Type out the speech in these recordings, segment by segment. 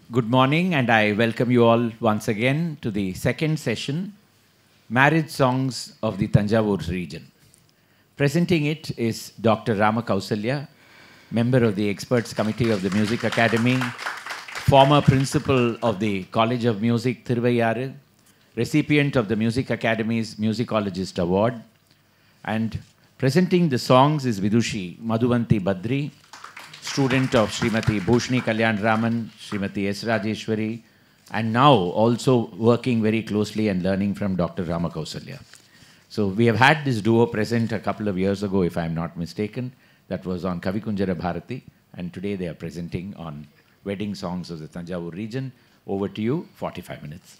Good morning, and I welcome you all once again to the second session Marriage Songs of the Tanjavur region. Presenting it is Dr. Rama Kausalya, member of the Experts Committee of the Music Academy, former principal of the College of Music Thiruvayyaru, recipient of the Music Academy's Musicologist Award, and presenting the songs is Vidushi Madhuvanti Badri, student of Srimati Bhushni Kalyan Raman, Srimati S. Rajeshwari, and now also working very closely and learning from Dr. Rama Kausalya. So we have had this duo present a couple of years ago, if I'm not mistaken. That was on Kavikunjara Bharati, and today they are presenting on wedding songs of the Tanjavur region. Over to you, 45 minutes.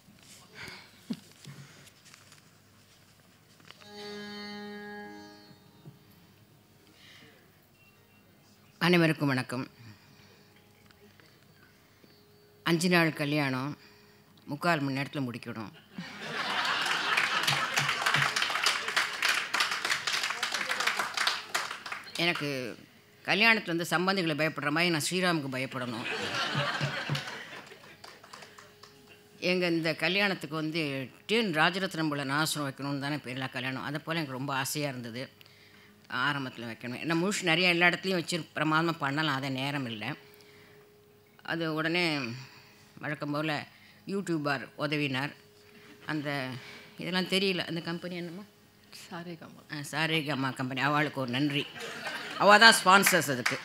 அனைவருக்கும் வணக்கம் அஞ்சு நாள் கல்யாணம் முக்கால் மணி நேரத்தில் முடிக்கணும் எனக்கு கல்யாணத்தில் வந்து சம்பந்திகளை பயப்படுற மாதிரி நான் ஸ்ரீராமுக்கு பயப்படணும் எங்கள் இந்த கல்யாணத்துக்கு வந்து டிஎன் ராஜரத்னம் போல நாசனம் வைக்கணும்னு தானே பேரில் கல்யாணம் அதை போல் எனக்கு ரொம்ப ஆசையாக இருந்தது ஆரம்பத்தில் வைக்கணும் ஏன்னா முழுசு நிறைய எல்லா இடத்துலையும் வச்சு பிரமாதமாக பண்ணலாம் அதை நேரம் இல்லை அது உடனே வழக்கம் போல் யூடியூபர் உதவினார் அந்த இதெல்லாம் தெரியல அந்த கம்பெனி என்னம்மா சாரேகாமா ஆ, சாரேகம்மா கம்பெனி அவளுக்கு ஒரு நன்றி அவள் தான் ஸ்பான்சர்ஸ் அதுக்கு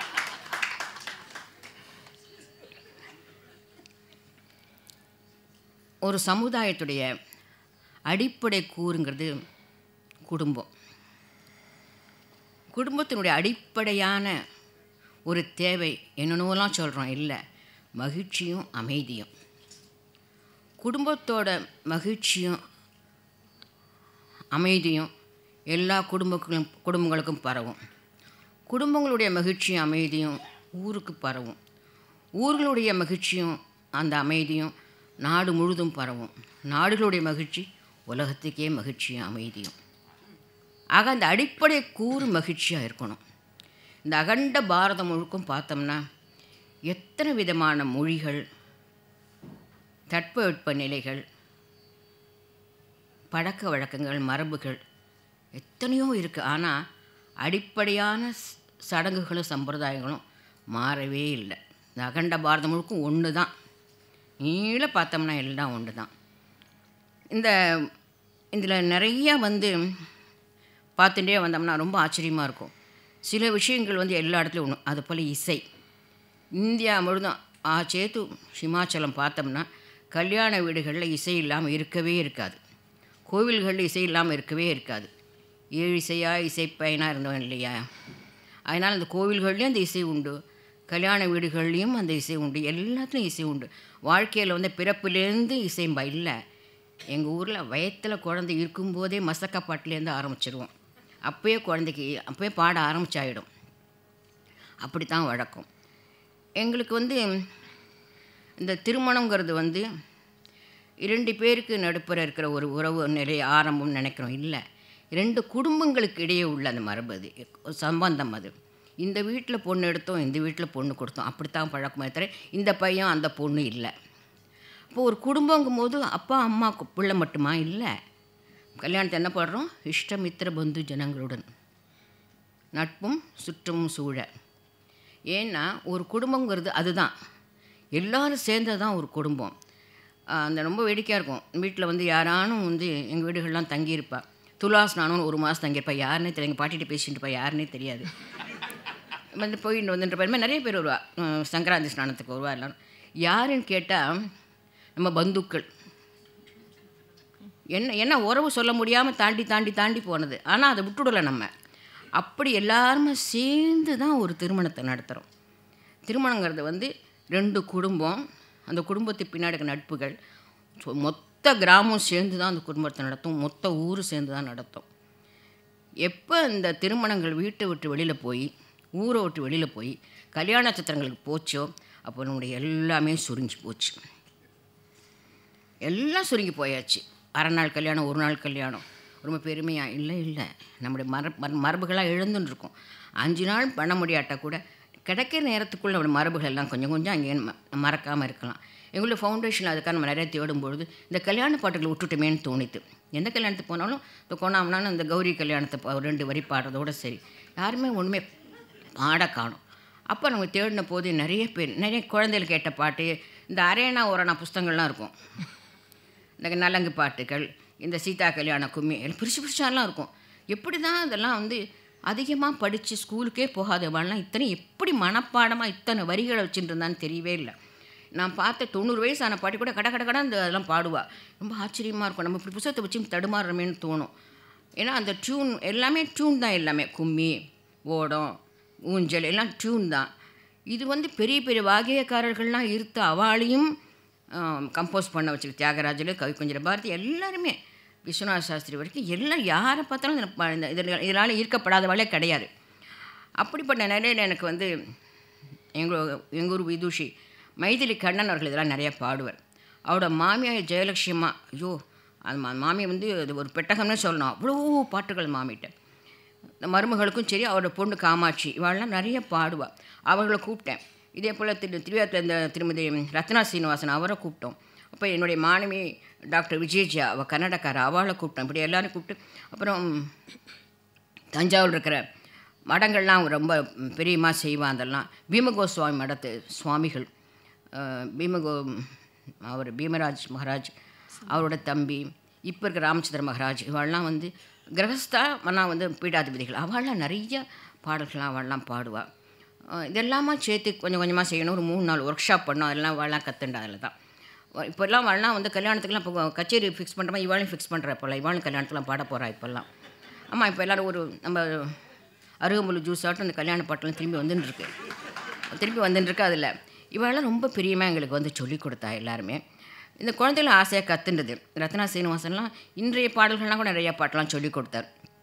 ஒரு சமுதாயத்துடைய அடிப்படை கூறுங்கிறது குடும்பம் குடும்பத்தினுடைய அடிப்படையான ஒரு தேவை என்னென்னலாம் சொல்கிறோம் இல்லை மகிழ்ச்சியும் அமைதியும் குடும்பத்தோட மகிழ்ச்சியும் அமைதியும் எல்லா குடும்பங்களும் குடும்பங்களுக்கும் பரவும் குடும்பங்களுடைய மகிழ்ச்சியும் அமைதியும் ஊருக்கு பரவும் ஊர்களுடைய மகிழ்ச்சியும் அந்த அமைதியும் நாடு முழுதும் பரவும் நாடுகளுடைய மகிழ்ச்சி உலகத்துக்கே மகிழ்ச்சியும் அமைதியும் ஆக அந்த அடிப்படை கூறு மகிழ்ச்சியாக இருக்கணும் இந்த அகண்ட பாரதம் முழுக்கும் பார்த்தோம்னா எத்தனை விதமான மொழிகள் தட்பவெட்ப நிலைகள் பழக்க வழக்கங்கள் மரபுகள் எத்தனையோ இருக்குது ஆனால் அடிப்படையான ஸ்- சடங்குகளும் சம்பிரதாயங்களும் மாறவே இல்லை இந்த அகண்ட பாரதம் முழுக்கும் ஒன்று தான் நீள பார்த்தோம்னா எல்லாம் ஒன்று தான் இந்த இதில் நிறையா வந்து பார்த்துட்டே வந்தோம்னா ரொம்ப ஆச்சரியமாக இருக்கும் சில விஷயங்கள் வந்து எல்லா இடத்துலையும் ஒன்று அது போல் இசை இந்தியா முழுதும் ஆ சேத்து ஹிமாச்சலம் பார்த்தோம்னா கல்யாண வீடுகளில் இசை இல்லாமல் இருக்கவே இருக்காது கோவில்களில் இசை இல்லாமல் இருக்கவே இருக்காது ஏழு இசையா இசைப்பயனாக இருந்தவன் இல்லையா அதனால் அந்த கோவில்கள்லேயும் அந்த இசை உண்டு கல்யாண வீடுகள்லேயும் அந்த இசை உண்டு எல்லாத்துலேயும் இசை உண்டு வாழ்க்கையில் வந்து பிறப்புலேருந்து இசைம்பா இல்லை எங்கள் ஊரில் வயத்தில் குழந்தை இருக்கும்போதே மசக்க பாட்டிலேருந்து ஆரம்பிச்சிருவோம் அப்போயே குழந்தைக்கு அப்போயே பாட ஆரம்பிச்சாயிடும் அப்படி தான் வழக்கம் எங்களுக்கு வந்து இந்த திருமணங்கிறது வந்து இரண்டு பேருக்கு நடுப்புற இருக்கிற ஒரு உறவு நிலை ஆரம்பம் நினைக்கிறோம் இல்லை ரெண்டு குடும்பங்களுக்கு இடையே உள்ள அந்த மரபு அது ஒரு சம்பந்தம் அது இந்த வீட்டில் பொண்ணு எடுத்தோம் இந்த வீட்டில் பொண்ணு கொடுத்தோம் அப்படித்தான் பழக்கமே தவிர இந்த பையன் அந்த பொண்ணு இல்லை இப்போ ஒரு குடும்பங்கும் போது அப்பா அம்மா கு- பிள்ளை மட்டுமா இல்லை கல்யாணத்தை என்ன பண்ணுறோம் இஷ்டமித்திர பந்து ஜனங்களுடன் நட்பும் சுற்றமும் சூழ ஏன்னா ஒரு குடும்பங்கிறது அதுதான் எல்லாரும் சேர்ந்தது தான் ஒரு குடும்பம் ஆஹ் அந்த ரொம்ப வேடிக்கையாக இருக்கும் வீட்டில் வந்து யாரானும் வந்து எங்கள் வீடுகள்லாம் தங்கியிருப்பா துலாஸ் நானும் ஒரு மாதம் தங்கியிருப்பா யாருன்னே தெரியும் எங்கள் பாட்டிகிட்ட பேசிட்டு இருப்பா யாருன்னே தெரியாது வந்து போயிட்டு வந்துன்ற மாதிரி நிறைய பேர் வருவா உம், சங்கராந்தி ஸ்நானத்துக்கு வருவா எல்லாரும் யாருன்னு கேட்டால் நம்ம பந்துக்கள் என்ன என்ன உறவு சொல்ல முடியாமல் தாண்டி தாண்டி தாண்டி போனது ஆனால் அதை விட்டுடலை நம்ம அப்படி எல்லாருமே சேர்ந்து தான் ஒரு திருமணத்தை நடத்துகிறோம் திருமணங்கிறது வந்து ரெண்டு குடும்பம் அந்த குடும்பத்துக்கு பின்னாடி இருக்க நட்புகள் ஸோ மொத்த கிராமம் சேர்ந்து தான் அந்த குடும்பத்தை நடத்தும் மொத்த ஊர் சேர்ந்து தான் நடத்தும் எப்போ இந்த திருமணங்கள் வீட்டை விட்டு வெளியில் போய் ஊரை விட்டு வெளியில் போய் கல்யாண நட்சத்திரங்களுக்கு போச்சோ அப்போ நம்முடைய எல்லாமே சுருங்கி போச்சு எல்லாம் சுருங்கி போயாச்சு அரை நாள் கல்யாணம் ஒரு நாள் கல்யாணம் ரொம்ப பெருமையாக இல்லை இல்லை நம்முடைய மர மர- மரபுகளாக எழுந்துன்னு இருக்கும் அஞ்சு நாள் பண்ண முடியாட்டா கூட கிடைக்கிற நேரத்துக்குள்ள ஒரு மரபுகள் எல்லாம் கொஞ்சம் கொஞ்சம் அங்கே மறக்காமல் இருக்கலாம் எங்களுடைய ஃபவுண்டேஷன் அதுக்காக நம்ம நிறைய தேடும் பொழுது இந்த கல்யாண பாட்டுகளை விட்டுட்டுமேன்னு தோணித்து எந்த கல்யாணத்துக்கு போனாலும் இப்போ கோணாமனாலும் இந்த கௌரி கல்யாணத்தை பா- ஒரு ரெண்டு வரி பாடுறதோட சரி யாருமே ஒன்றுமே பாட காணும் அப்போ நம்ம தேடின போது நிறைய பேர் நிறைய குழந்தைகள் கேட்ட பாட்டு இந்த அரேனா ஓரணா புஸ்தகங்கள்லாம் இருக்கும் இந்த நலங்கு பாட்டுகள் இந்த சீதா கல்யாண கும்மி எல்லாம் பிரிச்சு பிரிச்சாலாம் இருக்கும் எப்படி தான் இதெல்லாம் வந்து அதிகமாக படித்து ஸ்கூலுக்கே போகாதவாள்லாம் இத்தனை எப்படி மனப்பாடமாக இத்தனை வரிகளை வச்சுட்டு இருந்தான்னு தெரியவே இல்லை நான் பார்த்த தொண்ணூறு வயசான பாட்டி கூட கட கட கட இந்த அதெல்லாம் பாடுவா ரொம்ப ஆச்சரியமாக இருக்கும் நம்ம இப்படி புத்தகத்தை வச்சு தடுமாறுறமேன்னு தோணும் ஏன்னா அந்த டியூன் எல்லாமே டியூன் தான் எல்லாமே கும்மி ஓடம் ஊஞ்சல் எல்லாம் டியூன் தான் இது வந்து பெரிய பெரிய வாகியக்காரர்கள்லாம் இருத்த அவாளையும் கம்போஸ் பண்ண வச்சிருக்கு தியாகராஜர் கவிக்குஞ்சர பாரதி எல்லாருமே விஸ்வநாத சாஸ்திரி வரைக்கும் எல்லாம் யாரை பார்த்தாலும் இந்த ப- இந்த இதில் இதனால் ஈர்க்கப்படாதவாளே கிடையாது அப்படிப்பட்ட நிலையில் எனக்கு வந்து எங்கள் எங்கள் ஊர் விதூஷி மைதிலி கண்ணன் அவர்கள் இதெல்லாம் நிறைய பாடுவார் அவரோட மாமியார் ஜெயலட்சுமா ஐயோ அந்த மா- மாமியை வந்து அது ஒரு பெட்டகம்னு சொல்லணும் அவ்வளோ பாட்டுகள் மாமிகிட்ட இந்த மருமகளுக்கும் சரி அவரோட பொண்ணு காமாட்சி இவாளெல்லாம் நிறைய பாடுவாள் அவர்களை கூப்பிட்டேன் இதே போல் திரு திருவாரூர் இந்த திருமதி ரத்னா சீனிவாசன் அவரை கூப்பிட்டோம் அப்போ என்னுடைய மாணவி டாக்டர் விஜயஜியா அவள் கன்னடக்கார அவளை கூப்பிட்டோம் இப்படி எல்லாரும் கூப்பிட்டு அப்புறம் தஞ்சாவூர் இருக்கிற மடங்கள்லாம் ரொம்ப பெரியமாக செய்வான் அதெல்லாம் பீமகோ சுவாமி மடத்து சுவாமிகள் அஹ், பீமகோ அவர் பீமராஜ் மகாராஜ் அவரோட தம்பி இப்போ இருக்கிற ராமச்சந்திர மகாராஜ் இவெல்லாம் வந்து கிரகஸ்தா ஆனால் வந்து பீடாதிபதிகள் அவள்லாம் நிறைய பாடல்கள்லாம் அவள்லாம் பாடுவாள் இதெல்லாமா சேர்த்து கொஞ்சம் கொஞ்சமாக செய்யணும் ஒரு மூணு நாள் ஒர்க் ஷாப் பண்ணோம் அதெல்லாம் அவள்லாம் கற்றுண்டா அதில் தான் இப்போல்லாம் அவள்லாம் வந்து கல்யாணத்துக்குலாம் இப்போ கச்சேரி ஃபிக்ஸ் பண்ணுறமா இவாளையும் ஃபிக்ஸ் பண்ணுறா இப்போல்லாம் இவாளும் கல்யாணத்துக்குலாம் பாட போகிறா இப்போல்லாம் ஆமாம் இப்போ எல்லோரும் ஒரு நம்ம அருகம்புல் ஜூஸ் ஆட்டும் அந்த கல்யாண பாட்டெல்லாம் திரும்பி வந்துன்னு இருக்கு திருப்பி வந்துன்னு இருக்கு அதில் இவெல்லாம் ரொம்ப பிரியமாக எங்களுக்கு வந்து சொல்லிக் கொடுத்தா எல்லாருமே இந்த குழந்தைகளும் ஆசையாக கற்றுண்டது ரத்னா சீனிவாசன்லாம் இன்றைய பாடல்கள்லாம் கூட நிறைய பாட்டெல்லாம் சொல்லிக் கொடுத்தார்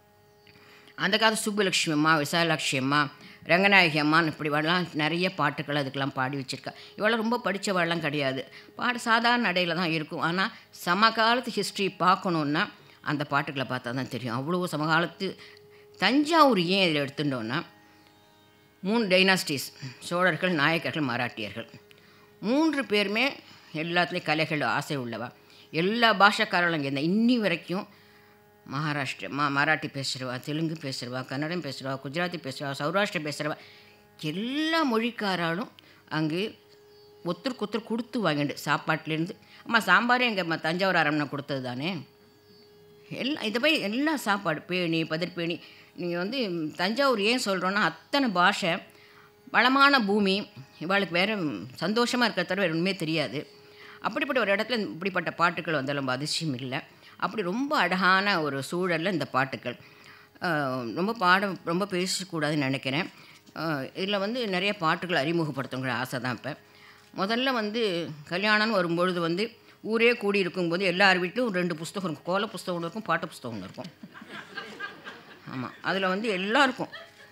அந்த காலத்து சுப்புலட்சுமி அம்மா விசாலாட்சி அம்மா ரங்கநாயகி அம்மான்னு இப்படி வரலாம் நிறைய பாட்டுகள் அதுக்கெல்லாம் பாடி வச்சுருக்கா இவெல்லாம் ரொம்ப படித்தவாள்லாம் கிடையாது பாடு சாதாரண நடையில் தான் இருக்கும் ஆனால் சமகாலத்து ஹிஸ்ட்ரி பார்க்கணுன்னா அந்த பாட்டுகளை பார்த்தா தான் தெரியும் அவ்வளோ சமகாலத்து தஞ்சாவூர் ஏன் இதில் எடுத்துட்டோன்னா மூணு டைனாஸ்டிஸ் சோழர்கள் நாயக்கர்கள் மராட்டியர்கள் மூன்று பேருமே எல்லாத்துலேயும் கலைகள் ஆசை உள்ளவா எல்லா பாஷக்காரர்களும் இங்கே இருந்தா இன்னி வரைக்கும் மகாராஷ்டிர மா மராட்டி பேசுகிறவா தெலுங்கு பேசுகிறவா கன்னடம் பேசுகிறவா குஜராத்தி பேசுகிறவா சௌராஷ்டிர பேசுகிறவா எல்லா மொழிக்காராலும் அங்கே ஒருத்தருக்கு ஒருத்தர் கொடுத்து வாங்கிட்டு சாப்பாட்டிலேருந்து அம்மா சாம்பாரே எங்கள் தஞ்சாவூர் அரண்மனை கொடுத்தது தானே எல்லாம் இதை போய் எல்லா சாப்பாடு பேணி பதிர்பேணி நீங்கள் வந்து தஞ்சாவூர் ஏன் சொல்கிறோன்னா அத்தனை பாஷை வளமான பூமி இவாளுக்கு வேறு சந்தோஷமாக இருக்கிற தவிர வேறு ஒன்றுமே தெரியாது அப்படிப்பட்ட ஒரு இடத்துல இப்படிப்பட்ட பாட்டுகள் வந்து ரொம்ப அதிசயம் இல்லை அப்படி ரொம்ப அழகான ஒரு சூழலில் இந்த பாட்டுகள் ஆஹ், ரொம்ப பாட ரொம்ப பேசக்கூடாதுன்னு நினைக்கிறேன் இதில் வந்து நிறைய பாட்டுகள் அறிமுகப்படுத்தணுங்கிற ஆசை தான் இப்போ முதல்ல வந்து கல்யாணம்னு வரும்பொழுது வந்து ஊரே கூடி இருக்கும்போது எல்லார் வீட்லையும் ஒரு ரெண்டு புஸ்தகம் இருக்கும் கோல புஸ்தகம் ஒன்று இருக்கும் பாட்டு புஸ்தகம் ஒன்று இருக்கும் ஆமாம் அதில் வந்து எல்லாருக்கும்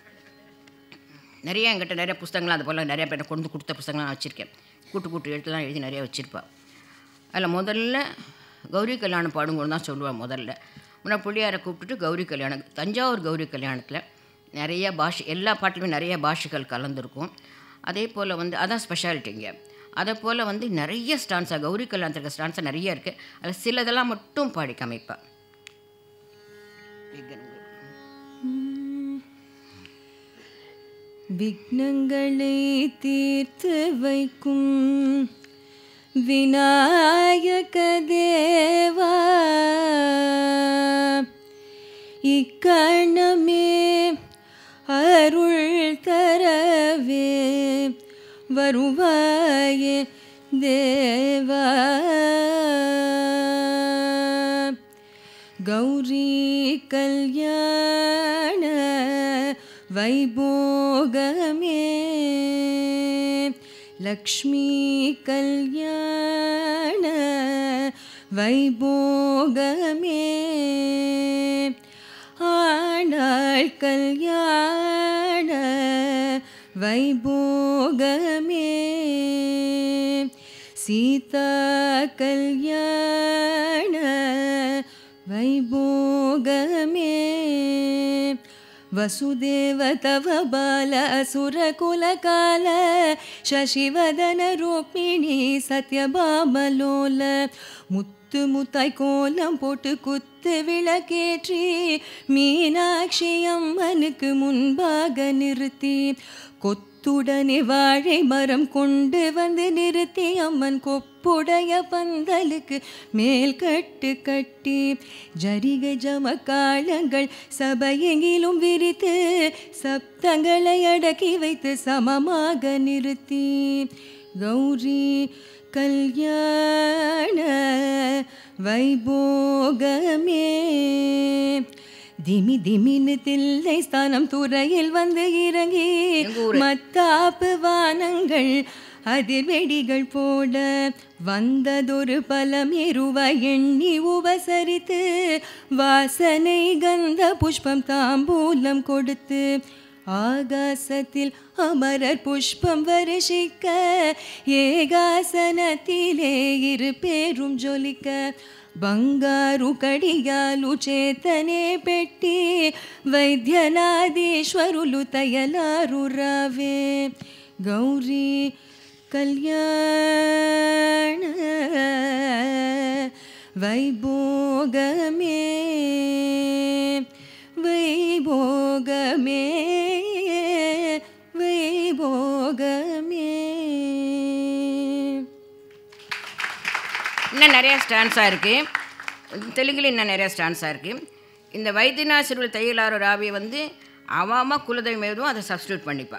நிறைய என்கிட்ட நிறைய புஸ்தகங்கள் அது போல் நிறைய பேர் கொண்டு கொடுத்த புஸ்தகங்கள் நான் வச்சுருக்கேன் கூட்டு கூட்டு எழுத்துலாம் எழுதி நிறைய வச்சுருப்பா அதில் முதல்ல கௌரி கல்யாணம் பாடுங்கன்னு தான் சொல்லுவாள் முதல்ல முன்ன பிள்ளையாரை கூப்பிட்டுட்டு கௌரி கல்யாணம் தஞ்சாவூர் கௌரி கல்யாணத்தில் நிறைய பாஷை எல்லா பாட்டிலுமே நிறைய பாஷைகள் கலந்துருக்கும் அதே போல் வந்து அதான் ஸ்பெஷாலிட்டி இங்கே அதை போல் வந்து நிறைய ஸ்டான்ஸாக கௌரி கல்யாணத்தில் ஸ்டான்ஸாக நிறைய இருக்குது அதில் சிலதெல்லாம் மட்டும் பாடி காமிப்பா விக்னங்களை தீர்த்து வைக்கும் விநாயக தேவா இக்கணமே அருள் தரவே வருவாயே தேவா கௌரி கல்யாண வைபோகமே லக்ஷ்மி கல்யாண வைபோகமே ஆண்டாள் கல்யாண வைபோகமே சீதா கல்யாண வைபோகமே वसुदेव तव बाल असुरकुलकाल शशिवदनरूपिणी सत्यभामलोल முத்து முத்தாய் கோலம் போட்டு குத்து விளக்கேற்றி மீனாட்சி அம்மனுக்கு முன்பாக நிறுத்தி கொத்துடனே வாழை மரம் கொண்டு வந்து நிறுத்தி அம்மன் கொப்புடைய பந்தலுக்கு மேல் கட்டு கட்டி ஜரிகை ஜமக்காலங்கள் சபையெங்கிலும் விரித்து சப்தங்களை அடக்கி வைத்து சமமாக நிறுத்தி கௌரி கல்யாண வைபோகமே திமி திமின்னு தில்லை ஸ்தானம் துறையில் வந்து இறங்கி எங்க ஊரு. மத்தாப்பு வானங்கள் அதிர்வெடிகள் போட வந்ததொரு பலமேருவ எண்ணி உபசரித்து வாசனை கந்த புஷ்பம் தாம்பூலம் கொடுத்து ஆகாசத்தில் அமரர் புஷ்பம் வருஷிக்க ஏகாசனத்திலே இரு பேரும் ஜொலிக்க ಬಂಗಾರು ಕಡಿಯಾಲು ಚೇತನೆ ಪೆಟ್ಟಿ ವೈದ್ಯನಾದೀಶ್ವರುಲು ತಯಲಾರು ರಾವೆ ಗೌರಿ ಕಲ್ಯಾಣ ವೈಭೋಗಮೇ ವೈಭೋಗಮೇ ವೈಭೋಗಮೇ இன்னும் நிறையா ஸ்டான்ஸாக இருக்குது தெலுங்குல இன்னும் நிறையா ஸ்டான்ஸாக இருக்குது இந்த வைத்தியநாசிரியர் தையலாரோ ராவியை வந்து அவாமா குலதெய்வம் எதுவும் அதை சப்ஸ்டியூட் பண்ணிப்பா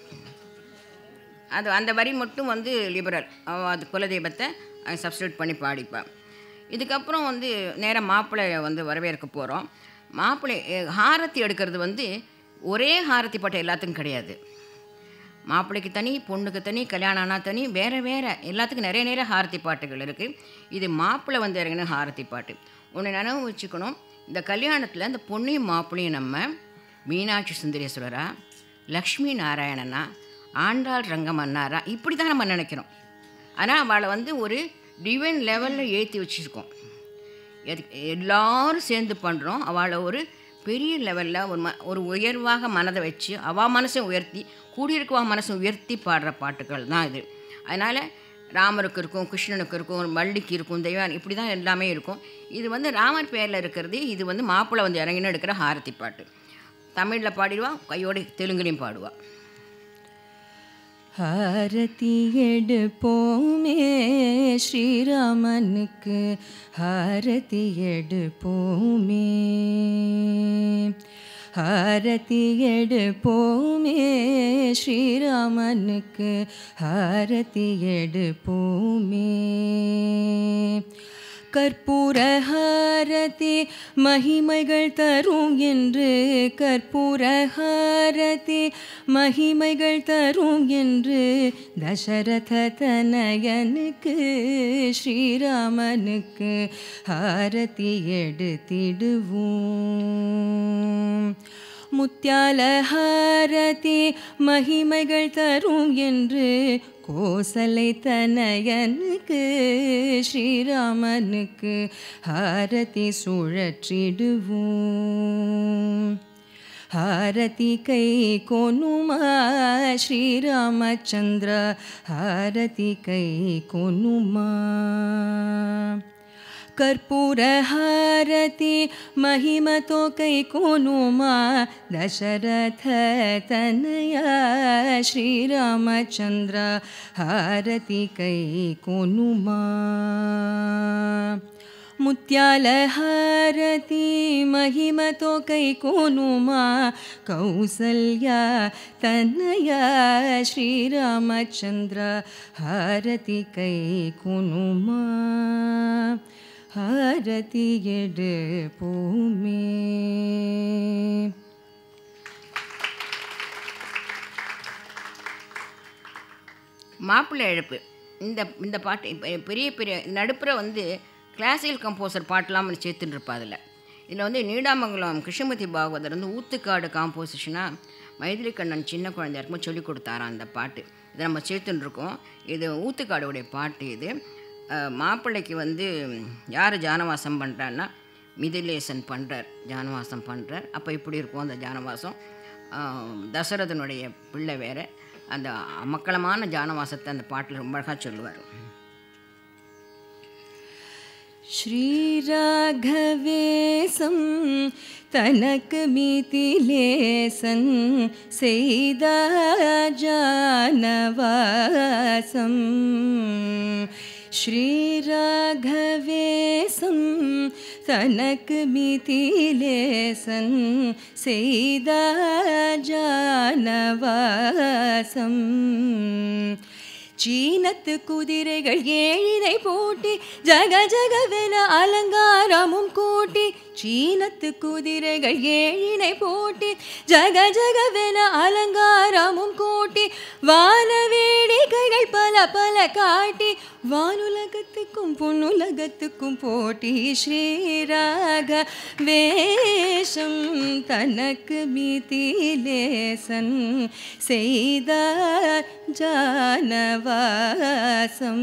அது அந்த வரி மட்டும் வந்து லிபரல் அவ அது குலதெய்வத்தை சப்ஸ்டியூட் பண்ணி பாடிப்பா இதுக்கப்புறம் வந்து நேராக மாப்பிள்ளைய வந்து வரவேற்க போகிறோம் மாப்பிள்ளை அஹ், ஹாரத்தி எடுக்கிறது வந்து ஒரே ஹாரத்தி பாட்டு எல்லாத்துக்கும் கிடையாது மாப்பிள்ளைக்கு தனி பொண்ணுக்கு தனி கல்யாணம் ஆனால் தனி வேறு வேறு எல்லாத்துக்கும் நிறைய நிறைய ஹாரத்தி பாட்டுகள் இருக்குது இது மாப்பிள்ளை வந்து இறங்கின ஹாரத்தி பாட்டு ஒன்று நினைவு வச்சுக்கணும் இந்த கல்யாணத்தில் இந்த பொண்ணையும் மாப்பிள்ளையும் நம்ம மீனாட்சி சுந்தரேஸ்வரரா லக்ஷ்மி நாராயணனா ஆண்டாள் ரங்கமன்னாரா இப்படி தான் நம்ம நினைக்கிறோம் ஆனால் அவளை வந்து ஒரு டிவைன் லெவலில் ஏற்றி வச்சுருக்கோம் எது எல்லாரும் சேர்ந்து பண்ணுறோம் அவளை ஒரு பெரிய லெவலில் ஒரு ம ஒரு உயர்வாக மனதை வச்சு அவள் மனசை உயர்த்தி கூடியிருக்கவா மனசை உயர்த்தி பாடுற பாட்டுகள் தான் இது அதனால் ராமருக்கு இருக்கும் கிருஷ்ணனுக்கு இருக்கும் வள்ளிக்கு இருக்கும் தெய்வம் இப்படி தான் எல்லாமே இருக்கும் இது வந்து ராமர் பேரில் இருக்கிறது இது வந்து மாப்பிள்ளை வந்து இறங்கின்னு எடுக்கிற ஹாரத்தி பாட்டு தமிழில் பாடிடுவா கையோடு தெலுங்குலையும் பாடுவா ஹாரதி எடுப்போமே ஸ்ரீராமனுக்கு ஹாரதி எடுப்போமே ஹாரதி எடுப்போமே ஸ்ரீராமனுக்கு ஹாரதி எடுப்போமே கற்பூரஹாரதி மகிமைகள் தரும் என்று கற்பூரஹாரதி மகிமைகள் தரும் என்று தசரத தனயனுக்கு ஸ்ரீராமனுக்கு ஹாரதி எடுத்திடுவோம் முத்தியாலஹாரதி மகிமைகள் தரும் என்று கோசலை தனயனுக்கு ஸ்ரீராமனுக்கு ஹாரதி சுழற்றிடுவோம் ஹாரதி கை கொனுமா ஸ்ரீராமச்சந்திர ஹாரதி கை கொனுமா कर्पूरहारति महिमतो कैकोनुमा दशरथ तनया श्रीरामचन्द्र हारति कैकोनुमा मुत्यालहारति महिमतो कैकोनुमा कौसल्या तनया श्रीरामचन्द्र हारति कैकोनुमा ஹாரதி எடுப்போமே மாப்பிள்ளை எழுப்பு இந்த இந்த பாட்டு இப்ப பெரிய பெரிய நடுப்புற வந்து கிளாசிக்கல் கம்போசர் பாட்டெலாம் வந்து சேர்த்துட்டு இருப்பா அதில் இதில் வந்து நீடாமங்கலம் கிருஷ்ணமூர்த்தி பாகவதர் வந்து ஊத்துக்காடு காம்போசிஷனாக மைதிலி கண்ணன் சின்ன குழந்தையா இருக்கும்போது சொல்லி கொடுத்தாராம் அந்த பாட்டு இதை நம்ம சேர்த்துன்னு இருக்கோம் இது ஊத்துக்காடுடைய பாட்டு இது அஹ், மாப்பிள்ளைக்கு வந்து யார் ஜானவாசம் பண்ணுறான்னா மிதிலேசன் பண்ணுறார் ஜானவாசம் பண்ணுறார் அப்போ இப்படி இருக்கும் அந்த ஜானவாசம் ஆஹ், தசரதனுடைய பிள்ளை வேற அந்த அமக்களமான ஜானவாசத்தை அந்த பாட்டில் ரொம்ப அழகாக சொல்லுவார் ஸ்ரீராகவேசம் தனக்கு மிதிலேசன் செய்த ஜானவாசம் ஸ்ரீராகவேசம் தனக்கு மிதிலேசன் செய்த ஜானவாசம் சீனத்து குதிரைகள் ஏழினை பூட்டி ஜக ஜகவென அலங்காரமும் கூட்டி சீனத்து குதிரைகள் ஏழினை பூட்டி ஜக ஜகவென அலங்காரமும் கூட்டி வான வேடிக்கைகள் பல பல காட்டி வானுலகத்துக்கும் பொன்னுலகத்துக்கும் போட்டி ஸ்ரீராக வேஷம் தனக்கு மிதிலேசன் செய்த ஜானவாசம்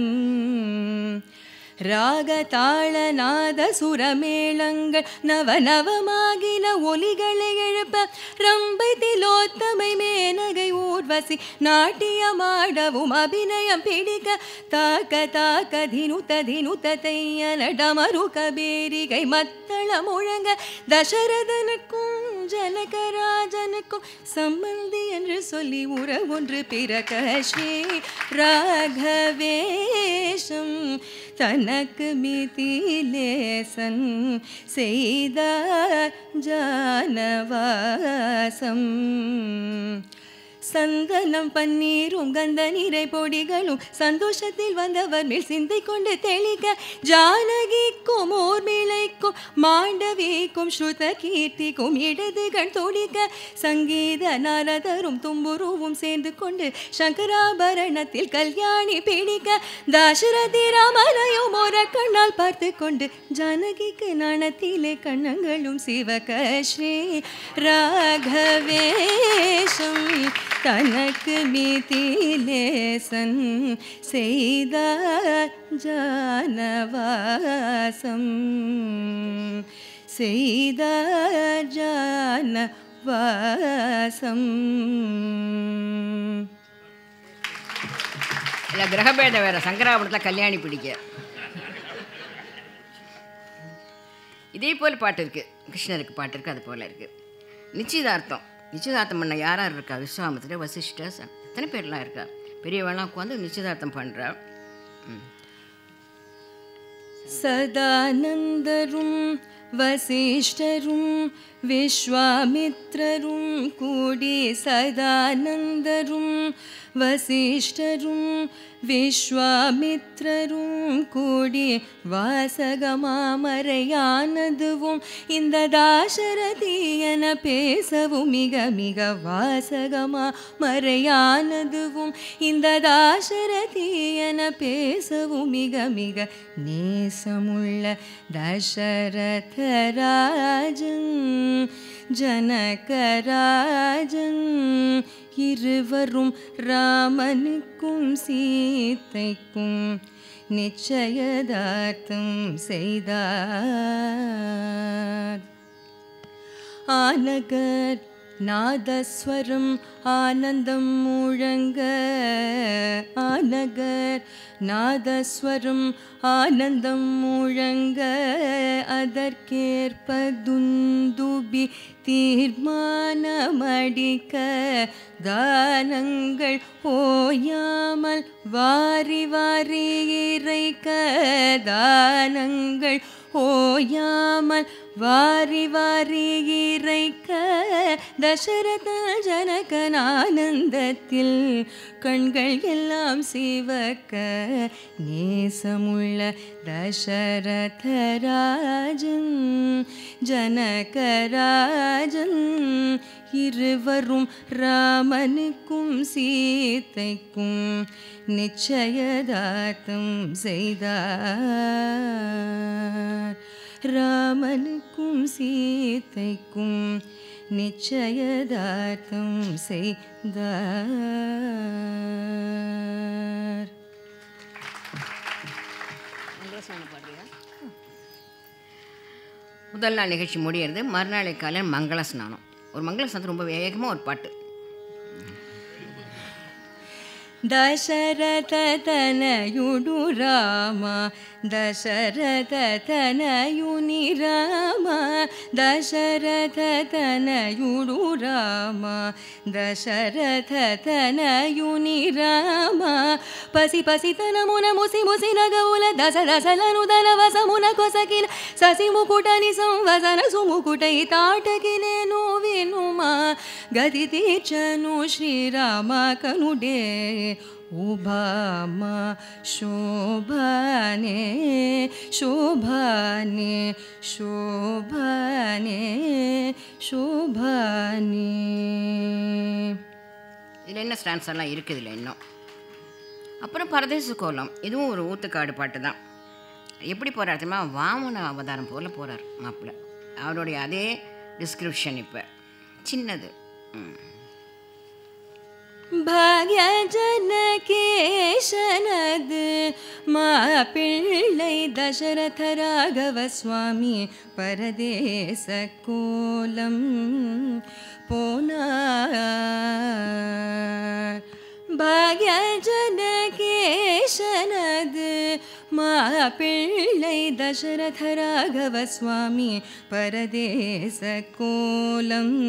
ராக தாள நாத சுரமேளங்கள் நவ நவமாகின ஒலிகளை எழுப்ப ரம்பை திலோத்தமை மேனகை ஊர்வசி நாட்டியமாடவும் அபிநயம் பிடிக்க தாக்க தாக்க தினுத தினுத தையல டமரு கபேரிகை மத்தள முழங்க தசரதனுக்கும் ஜனகராஜனுக்கும் சம்மந்தி என்று சொல்லி உற ஒன்று பிறக்க ஸ்ரீ ராகவேஷம் தனக்கு மிதிலேசன் செய்த ஜானவாசம் சந்தனம் பன்னீரும் கந்த நீரை பொடிகளும் சந்தோஷத்தில் வந்தவர் மேல் சிந்தை கொண்டு தெளிக்க ஜானகிக்கும் ஓர்மிளைக்கும் மாண்டவிக்கும் ஸ்ருத கீர்த்திக்கும் இடது கண் துடிக்க சங்கீத நாரதரும் தும்புருவும் சேர்ந்து கொண்டு சங்கராபரணத்தில் கல்யாணி பிடிக்க தாசரதி ராமனையும் ஒரு கண்ணால் பார்த்து கொண்டு ஜானகிக்கு நாணத்திலே கண்ணங்களும் சிவக ஸ்ரீ ராகவேஷம் தனக்கு மிதிலேசன் செய்த ஜானவாசம் செய்த ஜானவாசம் இல்லை கிரகபேதம் வேற சங்கராபுரத்தில் கல்யாணி பிடிக்க இதே போல் பாட்டு இருக்குது கிருஷ்ணருக்கு பாட்டு இருக்குது அது போல் இருக்குது நிச்சயதார்த்தம் நிச்சயதார்த்தம் பண்ண யார் யார் இருக்கா விஸ்வாமித்திர வசிஷ்டர் ச- எத்தனை பேர்லாம் இருக்கா பெரியவெல்லாம் உட்காந்து நிச்சயதார்த்தம் பண்ணுறா சதானந்தரும் வசிஷ்டரும் விஸ்வாமித்ரரும் கூடி சதானந்தரும் வசிஷ்டரும் விஸ்வாமித்ரரும் கூடி வாசகமாமறையானதுவும் இந்த தாசரதி என பேசவும் மிக மிக வாசகமா மறையானதுவும் இந்த தாசரதி என பேசவும் மிக மிக நேசமுள்ள தசரதராஜன் ஜனகராஜன் இருவரும் ராமனுக்கும் சீதைக்கும் நிச்சயதார்த்தம் செய்தார் ஆனகர் நாதஸ்வரம் ஆனந்தம் முழங்க ஆனகர் நாதஸ்வரம் ஆனந்தம் முழங்க அதற்கேற்ப துந்துபி தீர்மானமடிக்க தானங்கள் ஓயாமல் வாரி வாரி இறைக்க தானங்கள் ஓயாமல் வாரி வாரி இறைக்க தசரத ஜனகன் ஆனந்தத்தில் கண்கள் எல்லாம் சிவக்க நேசமுள்ள தசரதராஜன் ஜனகராஜன் இருவரும் ராமனுக்கும் சீதைக்கும் நிச்சயதார்த்தம் செய்தார் ராமனுக்கும் சீதைக்கும் நிச்சயதார்த்தம் செய்தார் முதல் நாள் நிகழ்ச்சி முடியறது மறுநாளை காலையில் மங்கள ஸ்நானம் ஒரு மங்கள ஸ்நானத்து ரொம்ப வேகமாக ஒரு பாட்டு దశరథ తనయుడు రామ దశరథ తనయుని రామ దశరథ తనయుడు రామ దశరథ తనయుని రామ పసి పసి తనమున ముసి ముసి నగవుల దశ దశలను ధన వసమున కొసకిన ససి ముకుటని సంవసన సుముకుటై తాటకి నేను వినుమా గతి తీర్చను శ్రీరామ కనుడే ఉభామ శోభానే శోభానే శోభానే శోభానే இதில் என்ன ஸ்டான்ஸ் எல்லாம் இருக்குது இல்லை இன்னும் அப்புறம் பரதேச கோலம் இதுவும் ஒரு ஊத்துக்காடு பாட்டு தான் எப்படி போகிறார் தெரியுமா வாமன அவதாரம் போல் போகிறார் மாப்பிள்ளை அவருடைய அதே டிஸ்கிரிப்ஷன் இப்போ சின்னது ம். பாக்ய ஜனகேஷனது மாப்பிள்ளை தசரத ராகவ சுவாமி பரதேச கோலம் போனார் பாக்ய ஜனகேஷனது மாப்பிள்ளை தசரத ராகவ சுவாமி பரதேச கோலம்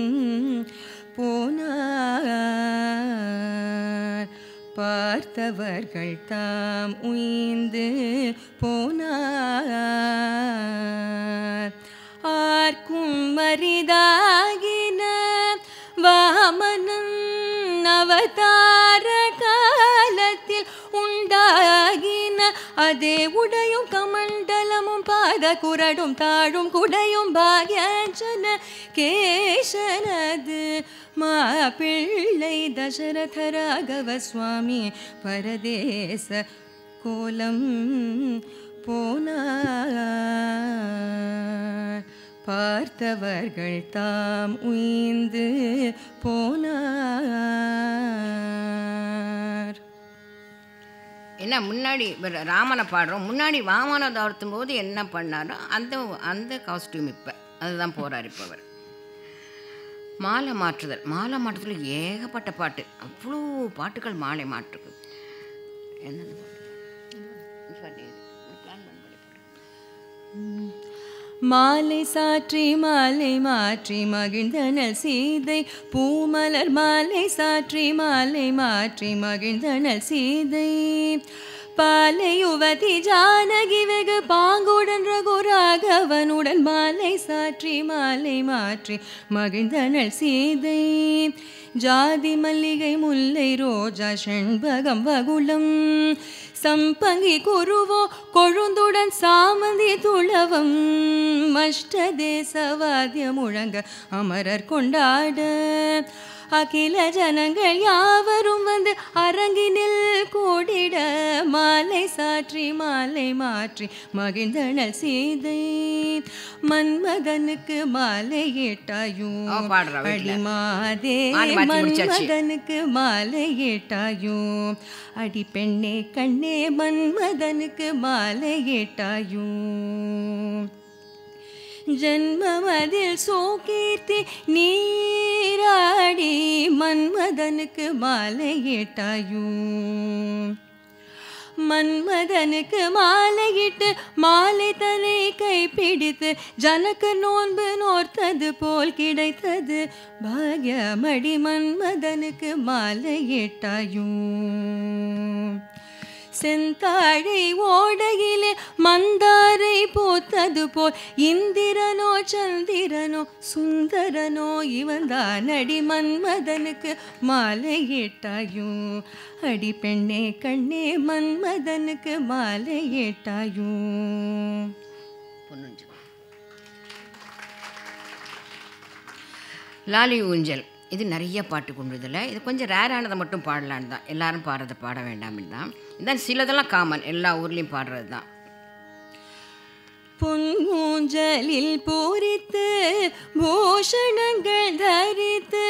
போனார் பார்த்தவர்கள் தாம் உய்ந்து போனார் ஆர்க்கும் மரிதாகின வாமனன் அவதார காலத்தில் உண்டாகின அதே உடையும் கமண்டலமும் பாத குரடும் தாழும் குடையும் பாக்யஜன கேசனது மாப்பிள்ளை தசரத ராகவ சுவாமி பரதேச கோலம் போனார் பார்த்தவர்கள் தாம் உய்ந்து போனார் என்ன முன்னாடி இவர் ராமனை பாடுறோம் முன்னாடி வாமன தவிர்த்தும் போது என்ன பண்ணாரோ அந்த அந்த காஸ்டியூம் இப்போ அதுதான் போகிறார் இப்போ அவர் மாலை மாற்றுதல் மாலை மாற்றுதல் ஏகப்பட்ட பாட்டு அவ்வளோ பாட்டுகள் மாலை மாற்றுக்கு என்னது பாட்டு? பிளான் பண்ணி மாலை சாற்றி மாலை மாற்றி மகிழ்ந்தனல் சீதை பூமலர் மாலை சாற்றி மாலை மாற்றி மகிழ்ந்தனல் சீதை பாலை யுவதி ஜானகி வெகு பாங்குடன் ரகுராகவனுடன் மாலை சாற்றி மாலை மாற்றி மகிழ்ந்தனள் சீதை ஜாதி மல்லிகை முல்லை ரோஜா செண்பகம் வகுளம் சம்பங்கி குருவோ கொழுந்துடன் சாமந்தி துளவம் மஷ்ட தேசவாத்திய முழங்க அமரர் கொண்டாட அகில ஜனங்கள் யாவரும் வந்து அரங்கினில் கூடிட மாலை சாற்றி மாலை மாற்றி மகிழ்ந்தனல் சீதை மன்மதனுக்கு மாலை ஏட்டாயோ அவ பாடுறா வீட்ல. அடிமாதே மாலை மாத்தி முடிச்சாச்சு. மன்மதனுக்கு மாலை ஏட்டாயோ அடி பெண்ணே கண்ணே மன்மதனுக்கு மாலை ஏட்டாயோ ஜன்மமதில் சோகீர்த்தி நீராடி மன்மதனுக்கு மாலை ஏட்டாயோ மன்மதனுக்கு மாலையிட்டு மாலை தலை கைப்பிடித்து ஜனக்கு நோன்பு நோர்த்தது போல் கிடைத்தது பாக்யமடி மன்மதனுக்கு மாலையிட்டாயோ செந்தாழை ஓடையிலே மந்தாரை போத்தது போல் இந்திரனோ சந்திரனோ சுந்தரனோ இவன்தான் அடி மன்மதனுக்கு மாலையிட்டாயோ அடி பெண்ணே கண்ணே மன்மதனுக்கு மாலையிட்டாயோ பொன்னுஞ்சு லாலி ஊஞ்சல் இது நிறைய பாட்டு கொண்டு இதில் இது கொஞ்சம் ரேரானதை மட்டும் பாடலான்னு தான் எல்லாரும் பாடுறதை பாட வேண்டாம்னு தான் இதான் சிலதெல்லாம் காமன் எல்லா ஊர்லேயும் பாடுறது தான் பொன்மூஞ்சலில் பூரித்து பூஷணங்கள் தரித்து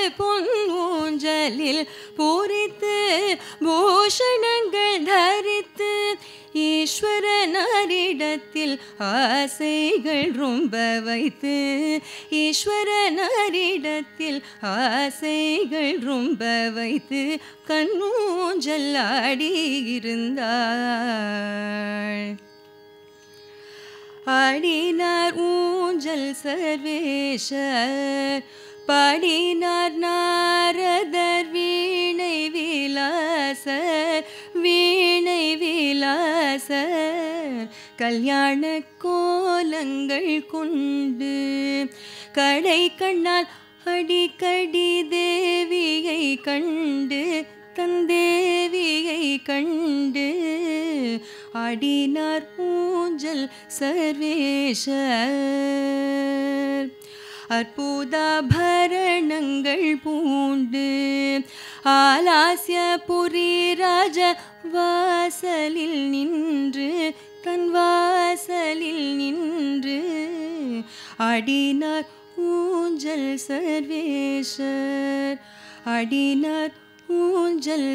பொன்மூஞ்சலில் பூரித்து பூஷணங்கள் தரித்து ஈஸ்வரனாரிடத்தில் ஆசைகள் ரொம்ப வைத்து ஈஸ்வரனாரிடத்தில் ஆசைகள் ரொம்ப வைத்து கண்ணூஞ்சல் ஆடியிருந்தாள் ஆடினார் ஊஞ்சல் சர்வேஷர் பாடினார் நாரதர் வீணை விலாசர் வீணை விலாசர் கல்யாண கோலங்கள் கொண்டு கடை கண்ணால் அடிக்கடி தேவியை கண்டு தந்தேவியை கண்டு ஆடினார் ஊஞ்சல் சர்வேஷர் அற்புதாபரணங்கள் பூண்டு ஆலாசியபுரி ராஜ வாசலில் நின்று தன் வாசலில் நின்று ஆடினார் ஊஞ்சல் சர்வேஷர் ஆடினார் ஊஞ்சல்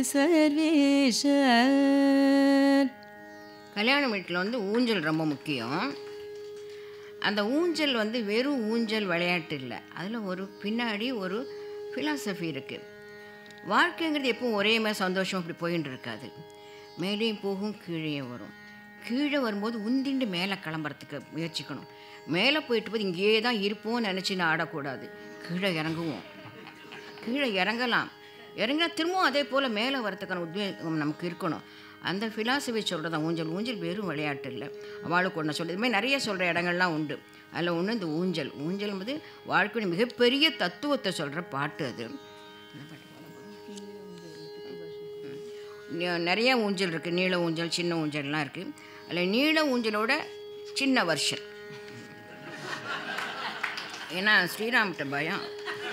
சர்வேஷர் கல்யாண வீட்டில் வந்து ஊஞ்சல் ரொம்ப முக்கியம் அந்த ஊஞ்சல் வந்து வெறும் ஊஞ்சல் விளையாட்டு இல்லை அதில் ஒரு பின்னாடி ஒரு ஃபிலாசபி இருக்குது வாழ்க்கைங்கிறது எப்பவும் ஒரே மாதிரி சந்தோஷம் அப்படி போயின்னு இருக்காது மேலேயும் போகும் கீழே வரும் கீழே வரும்போது உந்திண்டு மேலே கிளம்புறதுக்கு முயற்சிக்கணும் மேலே போயிட்டு போது இங்கேயே தான் இருப்போம்னு நினச்சின்னு ஆடக்கூடாது கீழே இறங்குவோம் கீழே இறங்கலாம் இறங்கினா திரும்பவும் அதே போல் மேலே வரத்துக்கான உத்வேகம் நமக்கு இருக்கணும் அந்த ஃபிலாசபி சொல்கிறது ஊஞ்சல் ஊஞ்சல் வெறும் விளையாட்டு இல்லை அவளுக்கு ஒன்று சொல்லுது இதுமாதிரி நிறைய சொல்கிற இடங்கள்லாம் உண்டு அதில் ஒன்று இந்த ஊஞ்சல் ஊஞ்சல் என்பது வாழ்க்கையோட மிகப்பெரிய தத்துவத்தை சொல்கிற பாட்டு அது நி- நிறைய ஊஞ்சல் இருக்குது நீள ஊஞ்சல் சின்ன ஊஞ்சல்லாம் இருக்குது அதில் நீள ஊஞ்சலோட சின்ன வருஷன் ஏன்னா ஸ்ரீராம்கிட்ட பயம்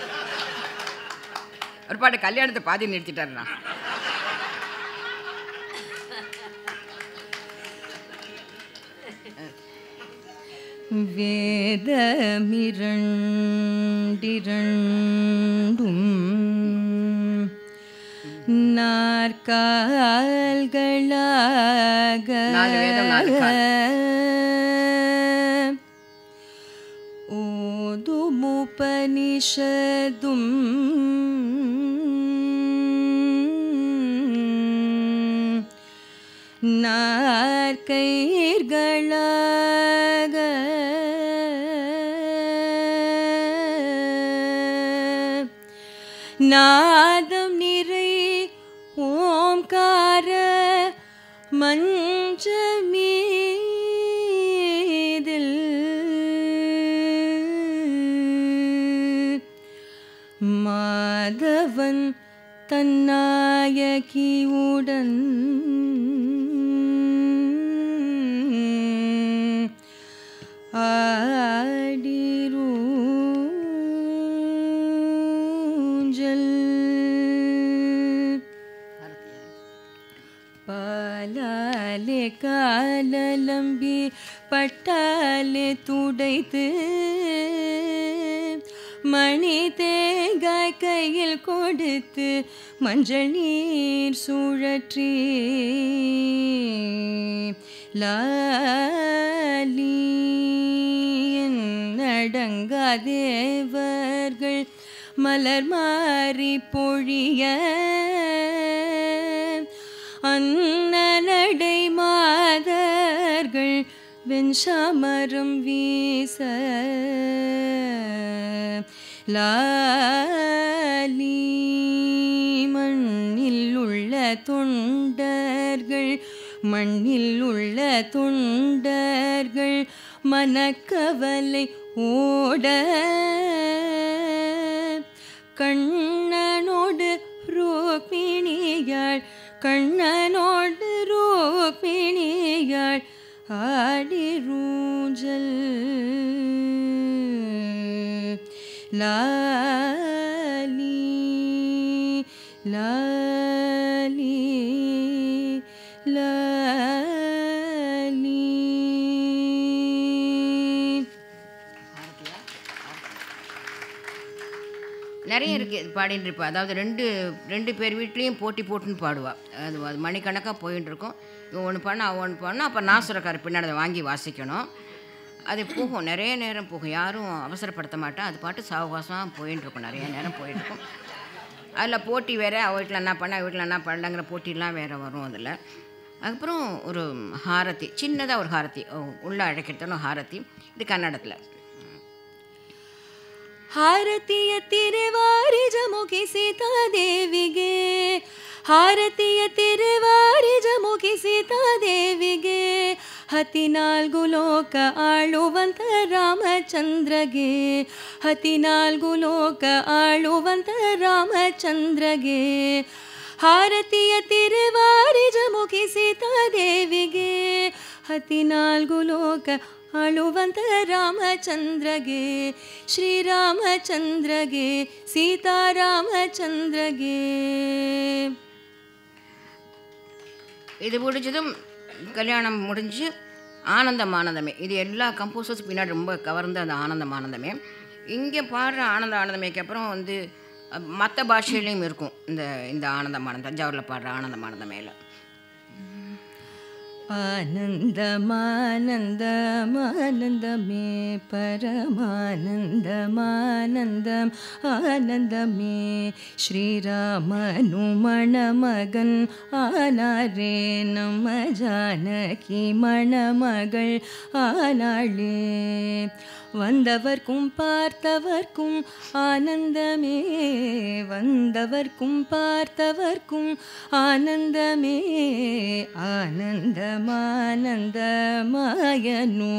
ஒரு பாட்டு கல்யாணத்தை பாதி நிறுத்திட்டாருண்ணா வேதமிரண்டிரண்டும் நாற்கால்களாக நாலு வேதம், நாலு ஓதுமுபனிஷதும் நாற்கயிர்களாக நாதம் நிறை ஓம்கார மஞ்சமீதில் மாதவன் தன்னாயகியுடன் ஆடிரூஞ்சல் பாலாலே காலலம்பி பட்டாலே துடைத்து மணி தேங்காய் கையில் கொடுத்து மஞ்சள் நீர் சுழற்றி லாலி நடங்காதேவர்கள் மலர் மாறி பொழிய அன்னடை மாதர்கள் வெண்சாமரம் வீச லாலி மண்ணில் உள்ள தொண்டர்கள் மண்ணில் உள்ள தொண்டர்கள் மனக்கவலை ஓட கண்ணனோடு ரோக்மிணியாள் கண்ணனோடு ரோக்மிணியாள் ஆடிரூஞ்சல் லாலி லாலி லாலி நிறைய இருக்குது பாடின்னு இருப்பா அதாவது ரெண்டு ரெண்டு பேர் வீட்லேயும் போட்டி போட்டுன்னு பாடுவா அது அது மணிக்கணக்காக போயின்னு இருக்கும் ஒன்று பண்ண அவன் ஒன்று பண்ண அப்போ நாசுரக்கார பின்னாடி அதை வாங்கி வாசிக்கணும் அது போகும் நிறைய நேரம் போகும் யாரும் அவசரப்படுத்த மாட்டா அது பாட்டு சாவகாசமாக போயின்னு இருக்கும் நிறைய நேரம் போயிட்டு இருக்கும் அதில் போட்டி வேறு அவ வீட்டில் என்ன பண்ண வீட்டில் என்ன பண்ணலங்கிற போட்டிலாம் வேறு வரும் அதில் அதுக்கப்புறம் ஒரு ஹாரதி சின்னதாக ஒரு ஹாரதி உள்ளே அழைக்கிறதுன்னு ஹாரதி இது கன்னடத்தில் ಹಾರತಿಯ ತಿರುವಾರಿಜ ಮುಖಿ ಸೀತಾದೇವಿಗೆ ಹಾರತಿಯ ತಿರುವಾರಿಜ ಮುಖಿ ಸೀತಾದೇವಿಗೆ ಹದಿನಾಲ್ಕು ಲೋಕ ಆಳುವಂತ ರಾಮಚಂದ್ರಗೆ ಹದಿನಾಲ್ಕು ಲೋಕ ಆಳುವಂತ ರಾಮಚಂದ್ರಗೆ ಹಾರತಿಯ ತಿರುವಾರಿಜ ಮುಖಿ ಸೀತಾದೇವಿಗೆ ಹದಿನಾಲ್ಕು ಲೋಕ ಆಳುವಂತ ರಾಮಚಂದ್ರಗೆ ಶ್ರೀರಾಮಚಂದ್ರಗೆ ಸೀತಾರಾಮಚಂದ್ರಗೆ இது முடிஞ்சதும் கல்யாணம் முடிஞ்சு ஆனந்தம் ஆனந்தமே இது எல்லா கம்போசர்ஸ் பின்னாடி ரொம்ப கவர்ந்த அந்த ஆனந்தம் ஆனந்தமே இங்கே பாடுற ஆனந்த ஆனந்தமேக்கு அப்புறம் வந்து மற்ற பாஷையிலையும் இருக்கும் இந்த இந்த ஆனந்தம் ஆனந்தம் தஞ்சாவூரில் பாடுற ஆனந்தம் ஆனந்தமேல ஆனந்தமானந்தமானந்தமே பரமானந்தமானந்தம் ஆனந்தமே ஸ்ரீராமனு மணமகன் ஆனாரே நம்ம ஜானகி மணமகள் ஆனாளே வந்தவர்க்கும் பார்த்தவர்க்கும் ஆனந்தமே வந்தவர்க்கும் பார்த்தவர்க்கும் ஆனந்தமே ఆనందమానందమాయను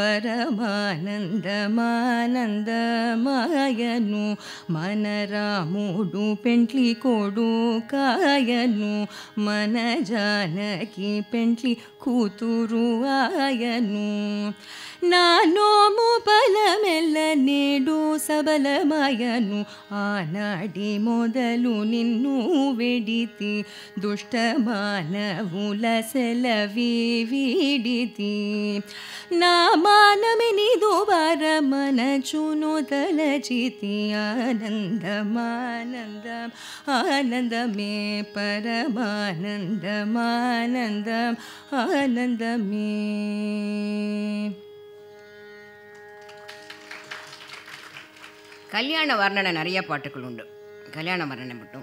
పరమానందమానందమాయను మన రాముడు పెంట్లి కొడు కాయను మన జానకి పెంట్లి కూతురు ఆయను నానోము బలమెల్ల నేడు సబలమయను ఆనాడి మొదలు నిన్ను వెడితి దుష్టమానవుల సెలవి వీడితి నా మానమి నిదు వరమనచును తలచితి ఆనందమానందం ఆనందమే పరమానందమానందం ఆనందమే கல்யாண வர்ணனை நிறைய பாட்டுகள் உண்டு கல்யாண வர்ணனை மட்டும்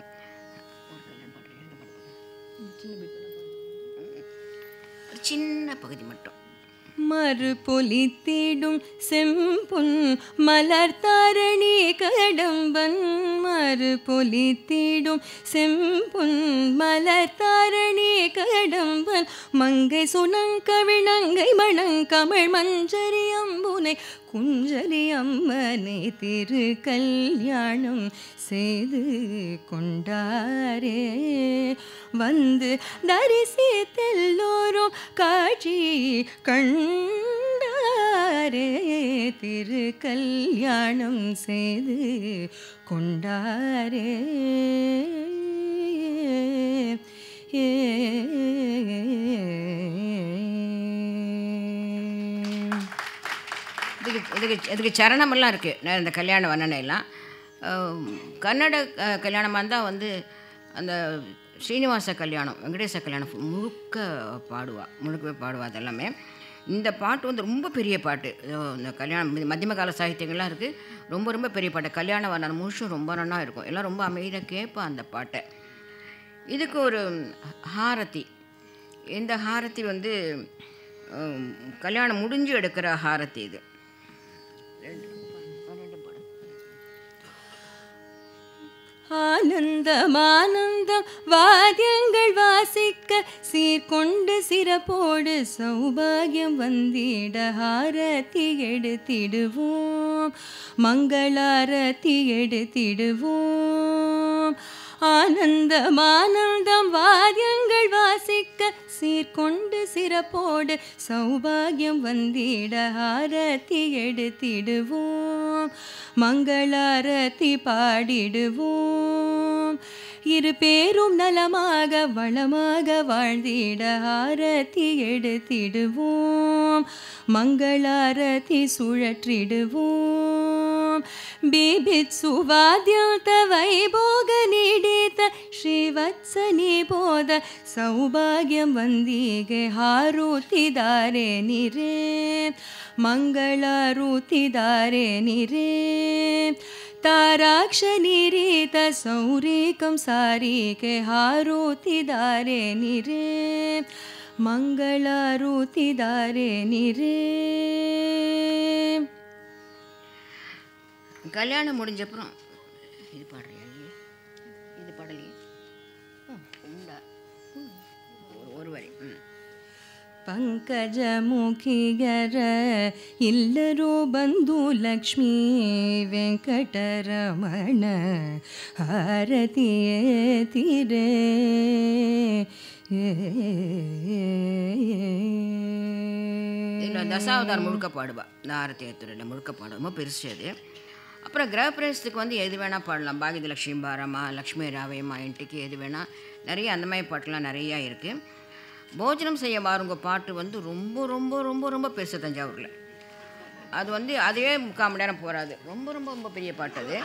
ஒரு சின்ன பகுதி மட்டும் மறுபொலித்திடும் செம்பொன் மலர் தாரணி கடம்பன் மறுபொலித்திடும் செம்பொன் மலர் தாரணி கடம்பன் மங்கை சுனங்கவிழங்கை மணங்கமிழ் மஞ்சரி அம்புனை குஞ்சலி அம்மனை திரு கல்யாணம் செய்து கொண்டாரே வந்து தரிசித்தெல்லோரும் காட்சி கண்டாரே திரு கல்யாணம் செய்து கொண்டாரே ஏ இதுக்கு இதுக்கு இதுக்கு சரணமெல்லாம் இருக்குது இந்த கல்யாண வர்ணனையெல்லாம் அஹ், கன்னட அஹ், கல்யாணமாக இருந்தால் வந்து அந்த ஸ்ரீனிவாச கல்யாணம் வெங்கடேச கல்யாணம் முழுக்க பாடுவா முழுக்கவே பாடுவா அது எல்லாமே இந்த பாட்டு வந்து ரொம்ப பெரிய பாட்டு இதோ இந்த கல்யாணம் மி- மத்தியம கால சாகித்யங்கள்லாம் இருக்குது ரொம்ப ரொம்ப பெரிய பாட்டு கல்யாண வர்ணனை முழுசும் ரொம்ப நல்லா இருக்கும் எல்லாம் ரொம்ப அமைதியாக கேட்பா அந்த பாட்டை இதுக்கு ஒரு ஹாரதி இந்த ஹாரதி வந்து அஹ், கல்யாணம் முடிஞ்சு எடுக்கிற ஹாரதி இது ஆனந்தம் ஆனந்தம் வாத்தியங்கள் வாசிக்க சீர்கொண்டு சிறப்போடு சௌபாகியம் வந்திட ஆரத்தி எடுத்திடுவோம் மங்களாரத்தி எடுத்திடுவோம் ஆனந்தம் ஆனந்தம் வாத்தியங்கள் வாசிக்க சீர்கொண்டு சிறப்போடு சௌபாகியம் வந்திட ஆரத்தி எடுத்திடுவோம் மங்களாரத்தி பாடிடுவோம் இரு பேரும் நலமாக வளமாக வாழ்ந்திட ஆரத்தி எடுத்திடுவோம் மங்களாரதி சுழற்றிடுவோம் ಬಿಬಿತ್ ಸುವಾದ್ಯಂತ ವೈಭೋಗ ನೀಡಿತ ಶ್ರೀವತ್ಸನಿ ಬೋಧ ಸೌಭಾಗ್ಯಂ ವಂದಿಗೆ ಹಾರುತ್ತಿದ್ದಾರೆ ನಿರೇ ಮಂಗಳಾರುತ್ತಿದ್ದಾರೆ ನಿರೇ ತಾರಾಕ್ಷ ನಿರೀತ ಸೌರಿಕಂ ಸಾರಿಗೆ ಹಾರುತ್ತಿದ್ದಾರೆ ನಿರೇ ಮಂಗಳಾರುತ್ತಿದ್ದಾರೆ ನಿರೇ கல்யாணம் முடிஞ்சப்புறம் இது பாடுறியா நீ இது பாடலையே ம், உண்டா ம், ஒரு ஒரு வரி ம் ಪಂಕಜಮುಖಿಗರ ಇಲ್ಲರೂ ಬಂದು ಲಕ್ಷ್ಮೀ ವೆಂಕಟರಮಣ ಹಾರತಿಯೇ ತೀರೆ இதில் தசாவதாரம் முழுக்க பாடுவா இந்த ஆரத்தி ஏத்துறையில் முழுக்க பாடுவா ரொம்ப பெருசு அது அப்புறம் கிரகப்பிரவேசத்துக்கு வந்து எது வேணால் பாடலாம் பாகித லட்சுமி பாரமா லக்ஷ்மி ராவையம்மா இன்ட்டுக்கு எது வேணால் நிறைய அந்த மாதிரி பாட்டுலாம் நிறையா இருக்குது போஜனம் செய்ய வாருங்க பாட்டு வந்து ரொம்ப ரொம்ப ரொம்ப ரொம்ப பெருசு தஞ்சாவூரில் அது வந்து அதே முக்கால் மணி நேரம் போகாது ரொம்ப ரொம்ப ரொம்ப பெரிய பாட்டு அது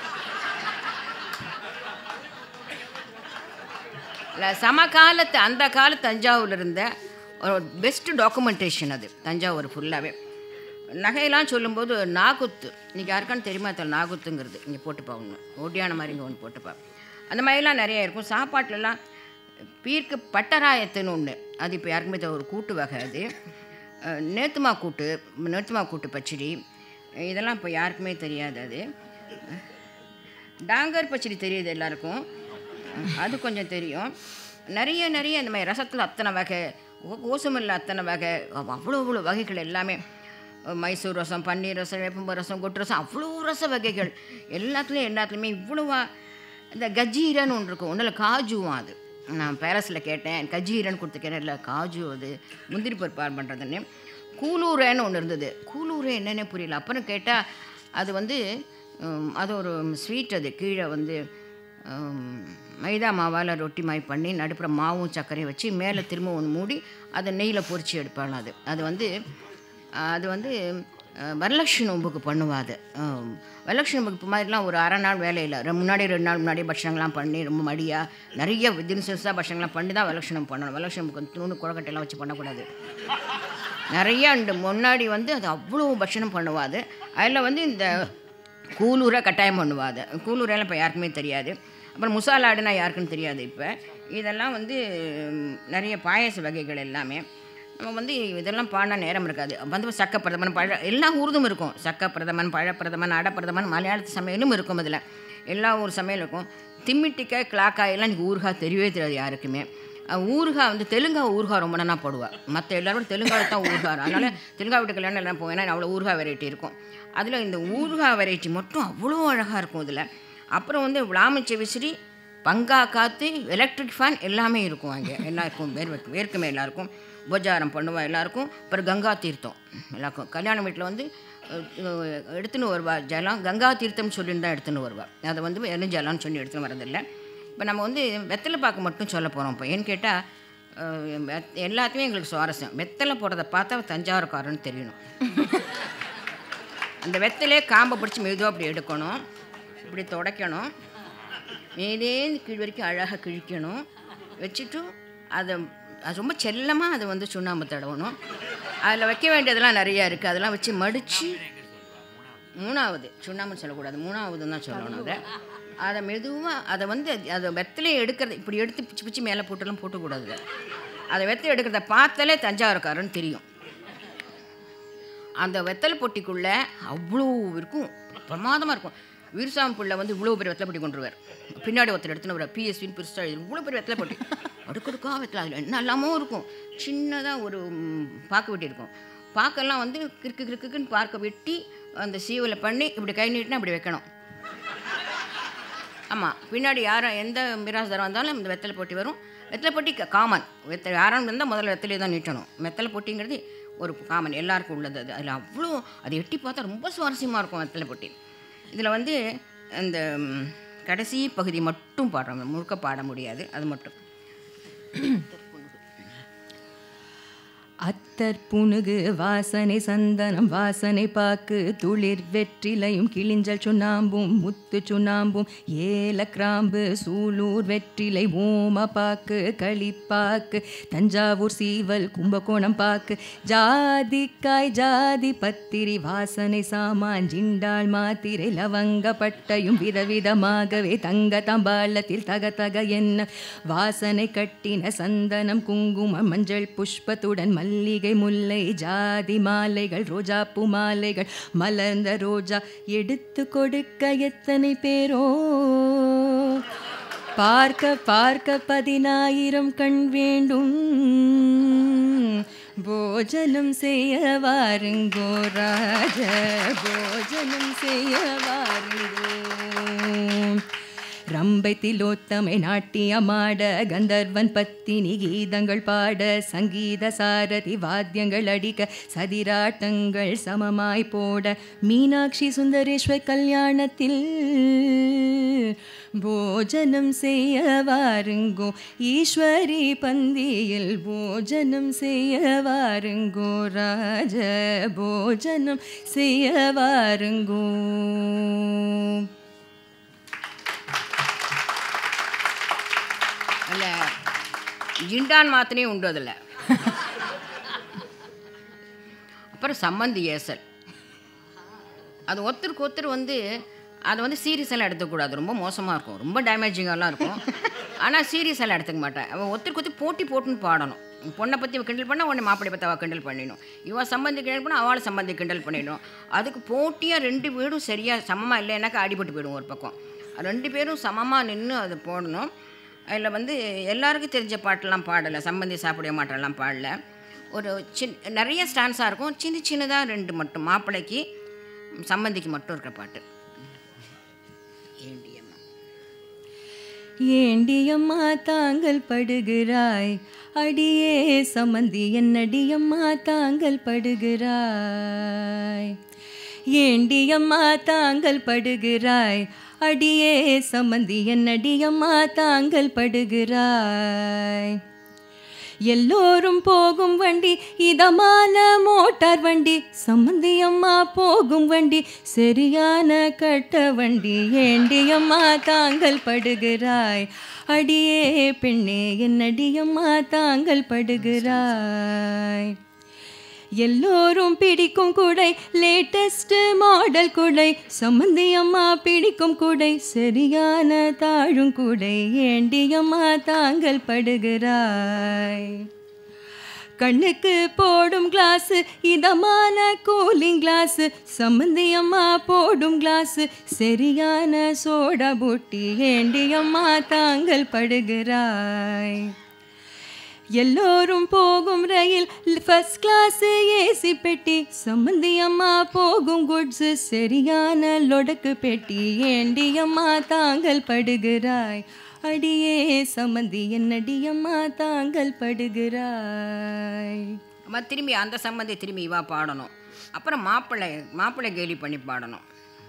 இல்லை சமகாலத்து அந்த கால தஞ்சாவூரில் இருந்த ஒரு பெஸ்ட்டு டாக்குமெண்டேஷன் அது தஞ்சாவூர் ஃபுல்லாகவே நகையெல்லாம் சொல்லும்போது நாகுத்து இன்னைக்கு யாருக்கான்னு தெரியுமா தெரியல நாகுத்துங்கிறது இங்கே போட்டுப்பா ஒன்று ஓட்டியான மாதிரி இங்கே ஒன்று போட்டுப்பா அந்த மாதிரிலாம் நிறைய இருக்கும் சாப்பாட்டுலலாம் பீர்க்கு பட்டராயத்துன்னு ஒன்று அது இப்போ யாருக்குமே தெரியல, ஒரு கூட்டு வகை அது அஹ், நேத்துமா கூட்டு நேத்துமா கூட்டு பச்சடி இதெல்லாம் இப்போ யாருக்குமே தெரியாது அது டாங்கர் பச்சடி தெரியுது எல்லாருக்கும் அது கொஞ்சம் தெரியும் நிறைய நிறைய இந்த மாதிரி ரசத்தில் அத்தனை வகை கோ- கோசமில்ல அத்தனை வகை அவ்- அவ்வளோ அவ்வளோ வகைகள் எல்லாமே மைசூர் ரசம் பன்னீர் ரசம் வேப்பம்பு ரசம் கொட்டு ரசம் அவ்வளோ ரச வகைகள் எல்லாத்துலேயும் எல்லாத்துலேயுமே இவ்வளோவா இந்த கஜீரன்னு ஒன்று இருக்கும் ஒன்றில் காஜுவும் அது நான் பேலஸில் கேட்டேன் கஜீரன்னு கொடுத்துருக்கேன் இல்லை காஜு அது முந்திரி பருப்பார் பண்ணுறதுன்னு கூலூரேன்னு ஒன்று இருந்தது கூலூரே என்னென்ன புரியல அப்புறம் கேட்டால் அது வந்து உம், அது ஒரு ஸ்வீட் அது கீழே வந்து உம், மைதா மாவால் ரொட்டி மாதிரி பண்ணி நடுப்புற மாவும் சர்க்கரையும் வச்சு மேலே திரும்ப ஒன்று மூடி அதை நெய்யில் பொரிச்சு எடுப்பாங்க அது அது வந்து அது வந்து அஹ், வரலட்சுமி நோம்புக்கு பண்ணுவா அது அஹ், வரலட்சுமி நோம்புக்கு இப்போ மாதிரிலாம் ஒரு அரை நாள் வேலையில் ரெ- முன்னாடி ரெண்டு நாள் முன்னாடி பட்சங்கள்லாம் பண்ணி ரொம்ப மடியாக நிறைய தினசரிசாக பட்சங்கள்லாம் பண்ணி தான் வரலட்சுமி நோம்பு பண்ணணும் வரலட்சுமி நோம்புக்கு தூணு குழக்கட்டையெல்லாம் வச்சு பண்ணக்கூடாது நிறைய உண்டு முன்னாடி வந்து அது அவ்வளோ பட்சணம் பண்ணுவா அது அதில் வந்து இந்த கூலூரை கட்டாயம் பண்ணுவா அது கூலூரெல்லாம் இப்போ யாருக்குமே தெரியாது அப்புறம் முசாலாடுனா யாருக்குன்னு தெரியாது இப்போ இதெல்லாம் வந்து ம், நிறைய பாயச வகைகள் எல்லாமே நம்ம வந்து இதெல்லாம் பாடினா நேரம் இருக்காது வந்து சக்க பிரதமன் பழ எல்லா ஊர்தும் இருக்கும் சக்க பிரதமன் பழப்பிரதமன் அடப்பிரதமன் மலையாளத்து சமையலும் இருக்கும் அதில் எல்லா ஊர் சமையலும் இருக்கும் திம்மிட்டிக்காய் கிளாக்காய் எல்லாம் எனக்கு ஊறுகாய் தெரியவே தெரியாது யாருக்குமே அஹ் ஊறுகாய் வந்து தெலுங்கா ஊறுகாய் ரொம்ப நல்லா போடுவா மற்ற எல்லாரும் தெலுங்காவில் தான் ஊறுகாய் அதனால் தெலுங்கா வீட்டு கல்யாணம் எல்லாம் போவேன் ஏன்னா அவ்வளோ ஊறுகாய் வெரைட்டி இருக்கும் அதில் இந்த ஊறுகாய் வெரைட்டி மட்டும் அவ்வளோ அழகாக இருக்கும் இதில் அப்புறம் வந்து விளாமிச்ச விசிறி பங்கா காற்று எலக்ட்ரிக் ஃபேன் எல்லாமே இருக்கும் அங்கே எல்லாருக்கும் வேர் வேர்க்குமே எல்லாருக்கும் உபச்சாரம் பண்ணுவா எல்லாருக்கும் அப்புறம் கங்கா தீர்த்தம் எல்லாருக்கும் கல்யாண வீட்டில் வந்து அஹ், எடுத்துன்னு வருவா ஜலம் கங்கா தீர்த்தம்னு சொல்லிட்டு தான் எடுத்துன்னு வருவா அதை வந்து வெறும் ஜலம்னு சொல்லி எடுத்துன்னு வரதில்லை இப்போ நம்ம வந்து வெத்தலை பாக்கு மட்டும் சொல்ல போகிறோம் இப்போ ஏன்னு கேட்டால் எல்லாத்தையுமே எங்களுக்கு சுவாரஸ்யம் வெத்தலை போடுறத பார்த்தா தஞ்சாவூர்காரன்னு தெரியணும் அந்த வெத்தலையே காம்பை பிடிச்சி மெதுவாக அப்படி எடுக்கணும் இப்படி துடைக்கணும் மேலேந்து கீழ் வரைக்கும் அழகாக கிழிக்கணும் வச்சுட்டு அதை அது ரொம்ப செல்லமாக அதை வந்து சுண்ணாம்பு தடவணும் அதில் வைக்க வேண்டியதெல்லாம் நிறையா இருக்குது அதெல்லாம் வச்சு மடித்து மூணாவது சுண்ணாம்பு சொல்லக்கூடாது மூணாவதுன்னு தான் சொல்லணும் அதை அதை மெதுவாக அதை வந்து அதை வெத்தலையை எடுக்கிறது இப்படி எடுத்து பிச்சு பிச்சு மேலே போட்டுலாம் போட்டக்கூடாது அதை வெத்தலை எடுக்கிறத பார்த்தாலே தஞ்சாவூர்காரன்னு தெரியும் அந்த வெத்தலை பொட்டிக்குள்ளே அவ்வளோ இருக்கும் பிரமாதமாக இருக்கும் வீரசாமி பிள்ளை வந்து இவ்வளோ பெரிய வெத்தலை பொட்டி கொண்டுருவார் பின்னாடி ஒருத்தர் எடுத்துன்னு வர பிஎஸ்பின்னு பெருசாக இவ்வளோ பெரிய வெத்தலை பொட்டி அடுக்கடுக்கா வெத்தலை அதில் என்ன எல்லாமோ இருக்கும் சின்னதாக ஒரு ம், பாக்கு வெட்டி இருக்கும் பாக்கெல்லாம் வந்து கிறுக்கு கிறுக்குன்னு பார்க்க வெட்டி அந்த சீவலை பண்ணி இப்படி கை நீட்டினா இப்படி வைக்கணும் ஆமாம் பின்னாடி யாரும் எந்த மிராஸ்தாரம் வந்தாலும் இந்த வெத்தலை பொட்டி வரும் வெத்தலை பொட்டி காமன் வெத்தலை யாரும் இருந்தால் முதல்ல வெத்தலையை தான் நீட்டணும் வெத்தலை பொட்டிங்கிறது ஒரு காமன் எல்லாருக்கும் உள்ளது அது அதில் அவ்வளோ அதை எட்டி பார்த்தா ரொம்ப சுவாரஸ்யமாக இருக்கும் வெத்தலை பொட்டி இதில் வந்து இந்த ம், கடைசி பகுதி மட்டும் பாடுறோம் முழுக்க பாட முடியாது அது மட்டும் அத்தர் புனுகு வாசனை சந்தனம் வாசனை பாக்கு துளிர் வெற்றிலையும் கிளிஞ்சல் சுண்ணாம்பும் முத்து சுண்ணாம்பும் ஏல கிராம்பு சூலூர் வெற்றிலை ஓம பாக்கு களிப்பாக்கு தஞ்சாவூர் சீவல் கும்பகோணம் பாக்கு ஜாதிக்காய் ஜாதி பத்திரி வாசனை சாமான் ஜிண்டாள் மாத்திரை லவங்க பட்டையும் விதவிதமாகவே தங்க தம்பாளத்தில் தக தக என்ன வாசனை கட்டின சந்தனம் குங்குமம் மஞ்சள் புஷ்பத்துடன் மல்லிகை முல்லை ஜாதி மாலைகள் ரோஜாப்பூ மாலைகள் மலர்ந்த ரோஜா எடுத்து கொடுக்க எத்தனை பேரோ பார்க்க பார்க்க பதினாயிரம் கண் வேண்டும் போஜனம் செய்ய வாருங்கோ ராஜ போஜனம் செய்ய வாருங்கோ ரம்பை திலோத்தமை நாட்டியமாட கந்தர்வன் பத்தினி கீதங்கள் பாட சங்கீத சாரதி வாத்தியங்கள் அடிக்க சதிராட்டங்கள் சமமாய் போட மீனாட்சி சுந்தரேஸ்வர் கல்யாணத்தில் போஜனம் செய்ய வாருங்கோ ஈஸ்வரி பந்தியில் போஜனம் செய்ய வாருங்கோ ராஜ போஜனம் செய்ய வாருங்கோ அல்ல ஜிண்டான் மாத்திரையும் உண்டு அதில் அப்புறம் சம்மந்தி ஏசல் அது ஒருத்தருக்கு ஒருத்தர் வந்து அதை வந்து சீரியஸெல்லாம் எடுத்துக்கூடாது ரொம்ப மோசமாக இருக்கும் ரொம்ப டேமேஜிங்காலாம் இருக்கும் ஆனால் சீரியஸெல்லாம் எடுத்துக்க மாட்டேன் அவன் ஒருத்தருக்கு ஒருத்தர் போட்டி போட்டுன்னு பாடணும் பொண்ணை பற்றி அவள் கிண்டல் பண்ணால் உடனே மாப்பிள்ளை பற்றி அவள் கிண்டல் பண்ணிடணும் இவன் சம்பந்தி கிண்டல் பண்ணால் அவளை சம்பந்தி கிண்டல் பண்ணிடணும் அதுக்கு போட்டியாக ரெண்டு பேரும் சரியாக சமமாக இல்லைன்னாக்கா அடிபட்டு போயிடும் ஒரு பக்கம் ரெண்டு பேரும் சமமாக நின்று அதை போடணும் அதில் வந்து எல்லாருக்கும் தெரிஞ்ச பாட்டெல்லாம் பாடலை சம்பந்தி சாப்பிட மாட்டெல்லாம் பாடல ஒரு சின் நிறைய ஸ்டான்ஸாக இருக்கும் சின்ன சின்னதாக ரெண்டு மட்டும் மாப்பிள்ளைக்கு சம்பந்திக்கு மட்டும் இருக்கிற பாட்டு ஏண்டியம்மா ஏண்டியம்மா தாங்கள் படுகிறாய் அடியே சம்மந்தி என்னடியம்மா தாங்கள் படுகிறாய் ஏண்டியம்மா தாங்கள் படுகிறாய் அடியே சம்மந்தி என்னடியம்மா தாங்கள் படுகிறாய் எல்லோரும் போகும் வண்டி இதமான மோட்டார் வண்டி சம்மந்தியம்மா போகும் வண்டி சரியான கட்ட வண்டி ஏண்டியம்மா தாங்கள் படுகிறாய் அடியே பெண்ணே என்னடியம்மா தாங்கள் படுகிறாய் எல்லோரும் பிடிக்கும் குடை லேட்டஸ்ட் மாடல் குடை சம்மந்தியம்மா பிடிக்கும் குடை சரியான தாழும் குடை ஏண்டியம்மா தாங்கள் படுகிறாய் கண்ணுக்கு போடும் கிளாஸ் இதமான கூலிங் கிளாஸ் சம்மந்தியம்மா போடும் கிளாஸ் சரியான சோடா புட்டி ஏண்டியம்மா தாங்கள் படுகிறாய் எல்லோரும் போகும் ரயில் ஃபர்ஸ்ட் கிளாஸ் ஏசி பெட்டி சம்மந்தி அம்மா போகும் குட்ஸ் சரியான லொடக்கு பெட்டி ஏண்டி அம்மா தாங்கள் படுகிறாய் அடியே சம்மந்தி என்னடி அம்மா தாங்கள் படுகிறாய் அம்மா திரும்பி அந்த சம்பந்தி திரும்பி இவா பாடணும் அப்புறம் மாப்பிள்ளை மாப்பிள்ளை கேலி பண்ணி பாடணும்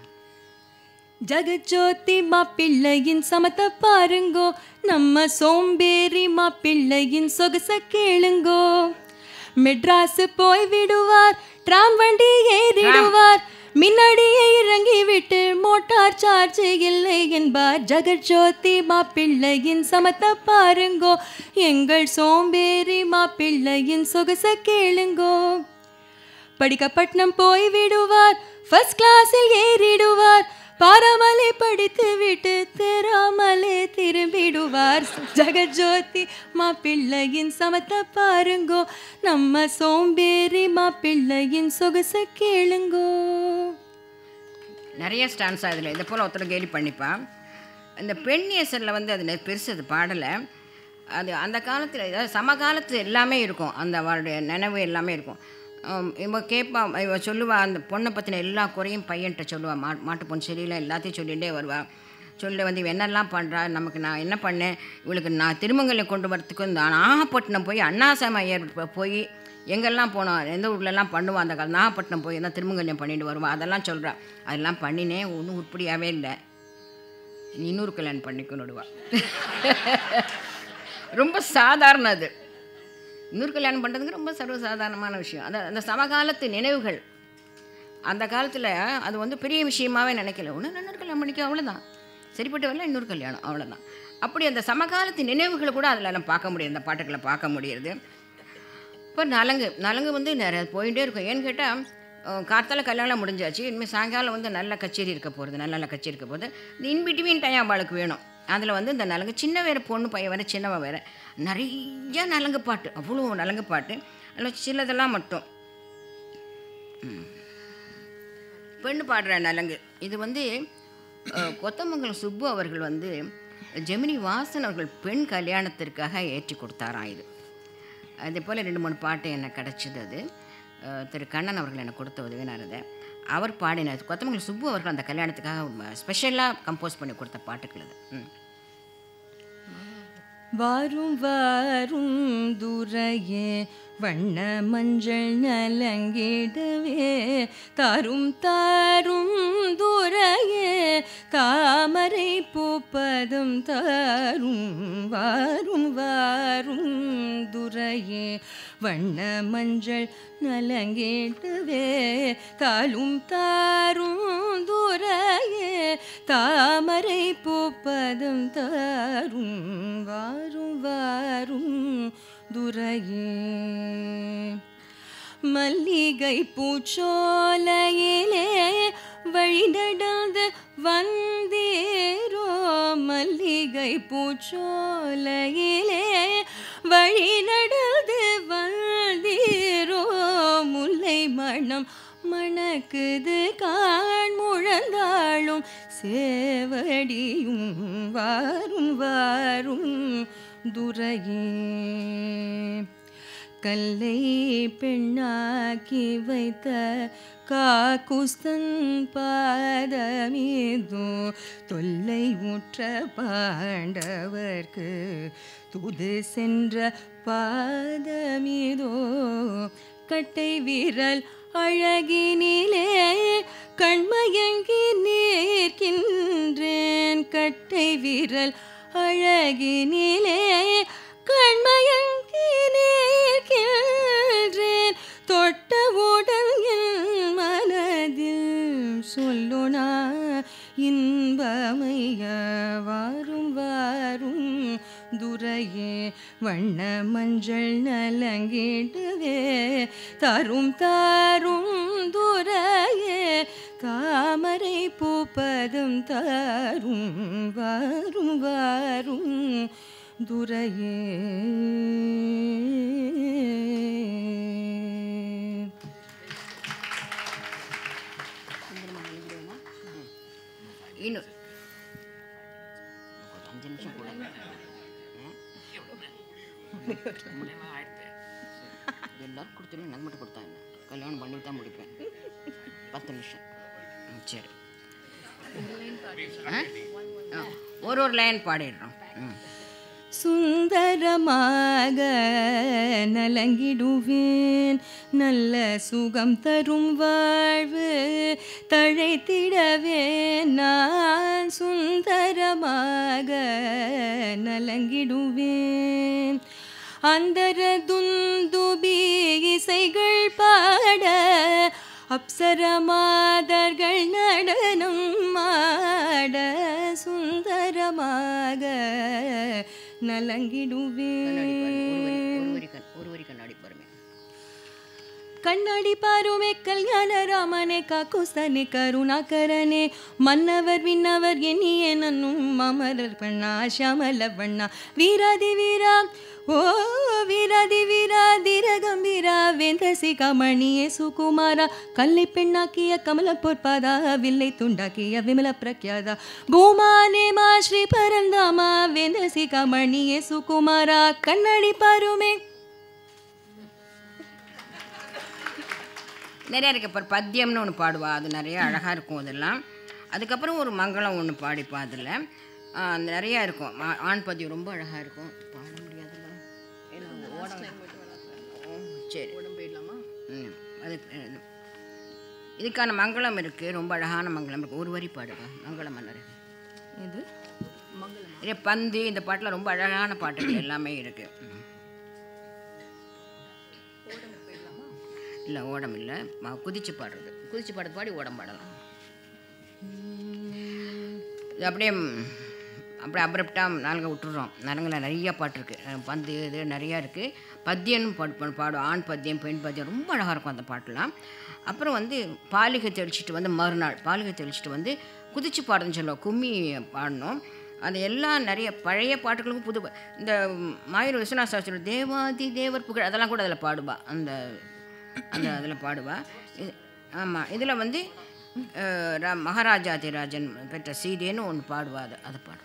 ஜகஜோதி மாப்பிள்ளையின் சமத்த பாருங்கோ நம்ம சோம்பேறி மாப்பிள்ளையின் சொகச கேளுங்கோ மெட்ராஸ் போய் விடுவார் டிராம் வண்டி ஏறிடுவார் முன்னாடியே இறங்கி விட்டு மோட்டார் சார்ஜ் இல்லை என்பார் ஜெகஜோதி மாப்பிள்ளையின் சமத்த பாருங்கோ எங்கள் சோம்பேறி மாப்பிள்ளையின் சொகச கேளுங்கோ படிக்கப்பட்டினம் போய் விடுவார் ஃபர்ஸ்ட் கிளாஸில் ஏறிடுவார் பாராமலே படித்து விட்டு தெராமலே திரும்பிடுவார் ஜெகஜோதி மாப்பிள்ளையின் சமத்த பாருங்கோ நம்ம சோம்பேறி மாப்பிள்ளையின் சொகச கேளுங்கோ நிறைய ஸ்டான்ஸ் அதில் இதை போல் ஒருத்தர் கேலி பண்ணிப்பான் இந்த பெண் நேசரில் வந்து அது நெ- பெருசு அது பாடலை அது அந்த காலத்தில் அதாவது சமகாலத்து எல்லாமே இருக்கும் அந்த அவளுடைய நினைவு எல்லாமே இருக்கும் ஆம், இவ கேட்பா இவ சொல்லுவா அந்த பொண்ணை பற்றின எல்லா குறையும் பையன்கிட்ட சொல்லுவா மா மாட்டு பொண்ணு சரியில்லை எல்லாத்தையும் சொல்லிகிட்டே வருவா சொல்ல வந்து இவ என்னெல்லாம் பண்ணுறா நமக்கு நான் என்ன பண்ணேன் இவளுக்கு நான் திருமங்கலை கொண்டு வரத்துக்கு இந்த நாகப்பட்டினம் போய் அண்ணாசாமி ஐயர் ப- போய் எங்கெல்லாம் போனோம் எந்த ஊர்லெல்லாம் பண்ணுவான் அந்த காலம் நாகப்பட்டினம் போய் தான் திருமங்கல்யம் பண்ணிட்டு வருவான் அதெல்லாம் சொல்கிறா அதெல்லாம் பண்ணினேன் ஒன்றும் உருப்படியாகவே இல்லை நீ இன்னொரு கல்யாணம் பண்ணிக்கணுடுவா ரொம்ப சாதாரண அது இன்னொரு கல்யாணம் பண்ணுறதுக்கு ரொம்ப சர்வசாதாரணமான விஷயம் அந்த அந்த சமகாலத்து நினைவுகள் அந்த காலத்தில் அது வந்து பெரிய விஷயமாவே நினைக்கல ஒன்று இன்னொரு கல்யாணம் பண்ணிக்க அவ்வளோதான் சரிப்பட்டு வரல இன்னொரு கல்யாணம் அவ்வளோதான் அப்படி அந்த சமகாலத்து நினைவுகளை கூட அதில் நம்ம பார்க்க முடியும் அந்த பாட்டுக்களை பார்க்க முடியுது இப்போ நலங்கு நலங்கு வந்து நிறைய போயிட்டே இருக்கும் ஏன்னு கேட்டால் காத்தால கல்யாணம் முடிஞ்சாச்சு இனிமேல் சாயங்காலம் வந்து நல்ல கச்சேரி இருக்க போகிறது நல்ல நல்ல கச்சேரி இருக்க போகுது இந்த இன்பிட்வீன் டைம் அவளுக்கு வேணும் அதில் வந்து இந்த நலங்கு சின்ன வேறு பொண்ணு பையன் வேறு சின்னவ வேறு நிறைய நலங்கு பாட்டு அவ்வளோ நலங்கு பாட்டு அதில் சிலதெல்லாம் மட்டும் ம். பெண்ணு பாடுற நலங்கு இது வந்து அஹ், கொத்தமங்கலம் சுப்பு அவர்கள் வந்து ஜெமினி வாசன் அவர்கள் பெண் கல்யாணத்திற்காக ஏற்றி கொடுத்தாராம் இது அதே போல் ரெண்டு மூணு பாட்டு எனக்கு கிடச்சிது அது அஹ், திரு கண்ணன் அவர்கள் எனக்கு கொடுத்த உதவினார் அதை அவர் பாடினார் கொத்தமங்கலம் சுப்பு அவர்கள் அந்த கல்யாணத்துக்காக ஸ்பெஷலாக கம்போஸ் பண்ணி கொடுத்த பாட்டுக்கள் அது ம் வாரும் வாரும் துரையே வண்ண மஞ்சள் நலங்கிடவே தாரும் தாரும் துரையே தாமரை பூப்பதம் தாரும் வாரும் வாரும் துரையே வண்ண மஞ்சள் நலங்கிடவே தாலும் தாரும் துரையே தாமரை பூப்பதம் தாரும் வாரும் வாரும் துரையே மல்லிகை பூச்சோலையிலே வழி நடந்து வந்தேரோ மல்லிகை பூச்சோலையிலே வழி நடந்து வந்தீரோ முல்லை மணம் மணக்குது காண் முழந்தாளும் சேவடியும் வாரும் வாரும் துரையே கல்லை பெண்ணாக்கி வைத்த காக்குஸ்தன் பாதமீதோ தொல்லை உற்ற பாண்டவர்க்கு துது சென்ற பாதமீதோ கட்டை விரல் அழகினிலே கண்மயங்கி நிற்கின்றேன் கட்டை விரல் அழகினிலே கண்மயங்கி நிற்கின்றேன் தொட்டவுடன் என் மனதில் சொல்லுனா இன்பமைய வாரும் வாரும் துரையே வண்ண மஞ்சள் நலங்கிடவே தரும் தாரும் துரையே தாமரை பூப்பதும் தாரும் வாரும் வாரும் துரையே இன்னும் ஒரு அஞ்சு நிமிஷம் கூட எல்லாரும் கொடுத்துருவேன் எனக்கு மட்டும் கொடுத்தா என்ன கல்யாணம் பண்ணி தான் முடிப்பேன் பத்து நிமிஷம் ம், சரி ஆ? ஆ, ஒரு ஒரு லைன் பாடிடுறோம் ம் சுந்தரமாக நலங்கிடுவேன் நல்ல சுகம் தரும் வாழ்வு தழைத்திடவே நான் சுந்தரமாக நலங்கிடுவேன் அந்தர துந்துபி இசைகள் பாட அப்சரமாதர்கள் நடனம் மாட சுந்தரமாக கண்ணாடி பாருங்க. ஒரு வரி ஒரு நலங்கிடுவேன் வரி கண் ஒரு வரி கண்ணாடி பாருங்க கண்ணாடி பாருமே கல்யாண ராமனே காக்குஸ்தனே கருணாகரனே மன்னவர் விண்ணவர் எண்ணிய நன்னும் அமரர் பண்ணா ஷமல பண்ணா வீராதி வீரா ஓ வீராதி வீரா தீர கம்பீரா வேந்தசி கமணியே சுகுமாரா கல்லை பெண்ணாக்கிய கமல பொற்பாதா வில்லை துண்டாக்கிய விமல பிரக்யாதா பூமானே மா ஸ்ரீ பரந்தாமா வேந்தசி கமணியே சுகுமாரா கண்ணாடி பாருமே நிறையா இருக்கு இப்போ பத்தியம்னு ஒன்று பாடுவா அது நிறைய அழகாக இருக்கும் அதெல்லாம் அதுக்கப்புறம் ஒரு மங்களம் ஒன்று பாடிப்பா அதில் அந்த நிறையா இருக்கும் ஆ- ஆண் பதியம் ரொம்ப அழகாக இருக்கும் பாட முடியாதுல்ல ஏன்னா ஓட ம், சரி ம் அது இது. இதுக்கான மங்களம் இருக்குது ரொம்ப அழகான மங்களம் இருக்குது ஒரு வரி பாடுவா மங்களம் மன்னர் இது இதே பந்து இந்த பாட்டில் ரொம்ப அழகான பாட்டுகள் எல்லாமே இருக்கு இல்லை ஓடம் இல்லை ம- குதிச்சு பாடுறது குதிச்சு பாடுறது பாடி ஓடம் பாடலாம் இது அப்படியே ம், அப்படியே அப்ரப்டாக நாளுங்க விட்டுறோம் நரங்கில் நிறைய பாட்டு இருக்குது பந்து இது நிறையா இருக்குது பத்தியம்னு பாடு பா- பாடும் ஆண் பத்தியம் பெண் பத்தியம் ரொம்ப அழகாக இருக்கும் அந்த பாட்டுலாம் அப்புறம் வந்து பாலிகை தெளிச்சிட்டு வந்து மறுநாள் பாலிகை தெளிச்சிட்டு வந்து குதிச்சு பாடுன்னு சொல்லுவோம் கும்மி பாடணும் அது எல்லாம் நிறைய பழைய பாட்டுகளுக்கும் புது பா- இந்த மாயூர் விஸ்வநாத சாஸ்திரி தேவாதி தேவர் புகழ் அதெல்லாம் கூட அதில் பாடுவா அந்த அந்த அதில் பாடுவா இது ஆமாம் இதில் வந்து அஹ், ரா மகாராஜாதிராஜன் பெற்ற சீதேன்னு ஒன்று பாடுவா அது அதை பாடுவோம்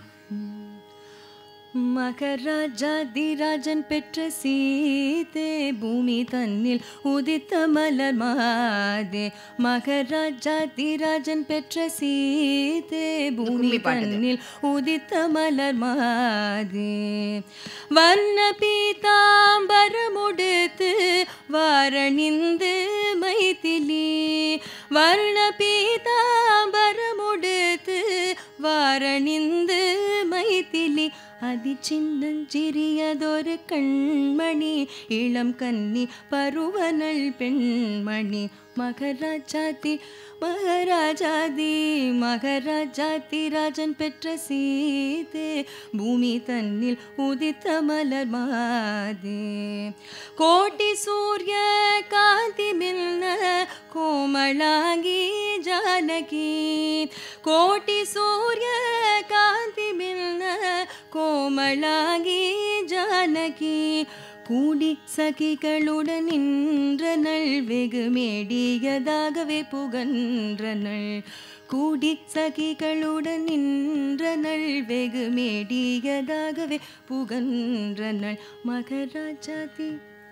மகராஜாதிராஜன் பெற்ற சீதே பூமி தன்னில் உதித்த மலர் மாதே மகராஜாதிராஜன் பெற்ற சீதே பூமி கும்மி பாட்டுது. தன்னில் உதித்த மலர் மாதே வர்ண பீதாம்பரமுடுத்து வாரணிந்து மைதிலி வர்ண பீதாம்பரமுடுத்து வாரணிந்து மைதிலி அதி சின்னஞ்சிறியதொரு கண்மணி இளம் கன்னி பருவனள் பெண்மணி மகராஜாதி மகராஜாதி மகராஜாதி ராஜன் பெற்ற சீதே பூமி தன்னில் உதித்த மலர் மாதே கோட்டி சூரிய காந்தி மில்ன கோமளாங்கி ஜானகி கோட்டி சூரிய காந்தி மில்ன கோமளாங்கி ஜானகி கூடி சகிகளுடன் நின்றனள் வெகு மேடியதாகவே புகன்றனள் கூடி சகிகளுடன் நின்றனள் வெகு மேடியதாகவே புகன்றனள் மகராஜாதி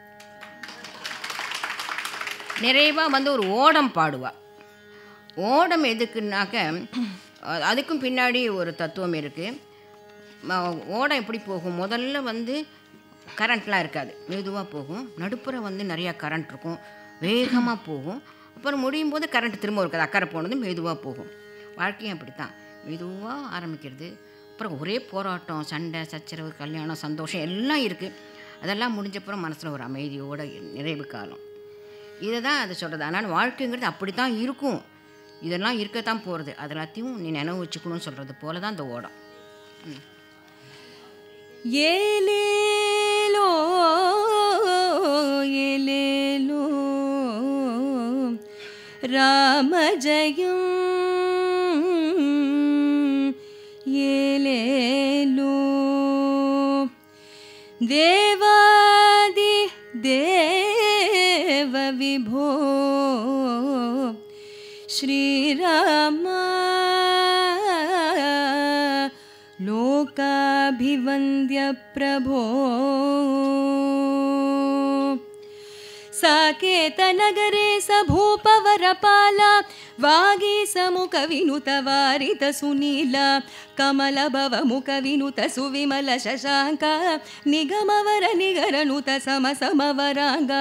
நிறைவாக வந்து ஒரு ஓடம் பாடுவா ஓடம் எதுக்குன்னாக்க அஹ், அதுக்கும் பின்னாடி ஒரு தத்துவம் இருக்குது ஓடம் எப்படி போகும் முதல்ல வந்து கரண்ட்லாம் இருக்காது மெதுவாக போகும் நடுப்புற வந்து நிறையா கரண்ட் இருக்கும் வேகமாக போகும் அப்புறம் முடியும் போது கரண்ட் திரும்ப இருக்காது அக்கறை போனது மெதுவாக போகும் வாழ்க்கையும் அப்படி தான் மெதுவாக ஆரம்பிக்கிறது அப்புறம் ஒரே போராட்டம் சண்டை சச்சரவு கல்யாணம் சந்தோஷம் எல்லாம் இருக்குது அதெல்லாம் முடிஞ்சப்புறம் மனசில் ஒரு அமைதியோட நிறைவு காலம் இதை தான் அது சொல்கிறது ஆனால் வாழ்க்கைங்கிறது அப்படி தான் இருக்கும் இதெல்லாம் இருக்கத்தான் போகிறது அது எல்லாத்தையும் நீ நினைவு வச்சுக்கணும்னு சொல்கிறது போல தான் இந்த ஓடம் ஏலேலோ ஏலேலோ ராமஜயம் ஏலேலோ தேவாதி தேவ விபோ श्रीरामा लोकाभिवन्द्यप्रभो साकेतनगरे स भूपवरपाला वागीसमुखविनुतवारितसुनीला कमलभवमुखविनुतसुविमलशशाङ्का निगमवरनिगरनुत समसमवराङ्गा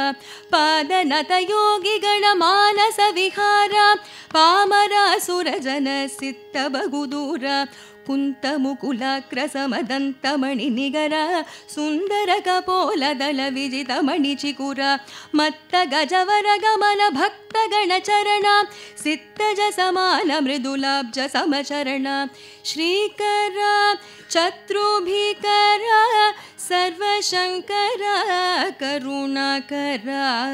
पादनतयोगिगणमानसविहारा पामरासुरजनसित्तबगुदूरा कुन्तमुकुलाग्रसमदन्तमणिनिगर सुन्दरकपोलदलविजितमणिचिकुर मत्तगजवरगमन भक्तगणचरण सित्तज समान मृदुलाब्ज समचरण श्रीकर चत्रुभिकर सर्वशङ्कर करुणाकर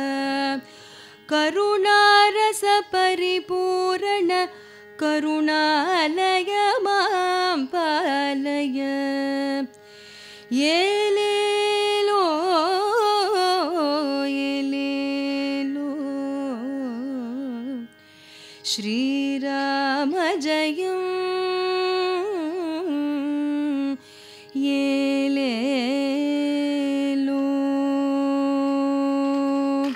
करुणारसपरिपूर्ण करुणालय मां पालय येलेलो येलेलो श्रीरामजयं येलेलो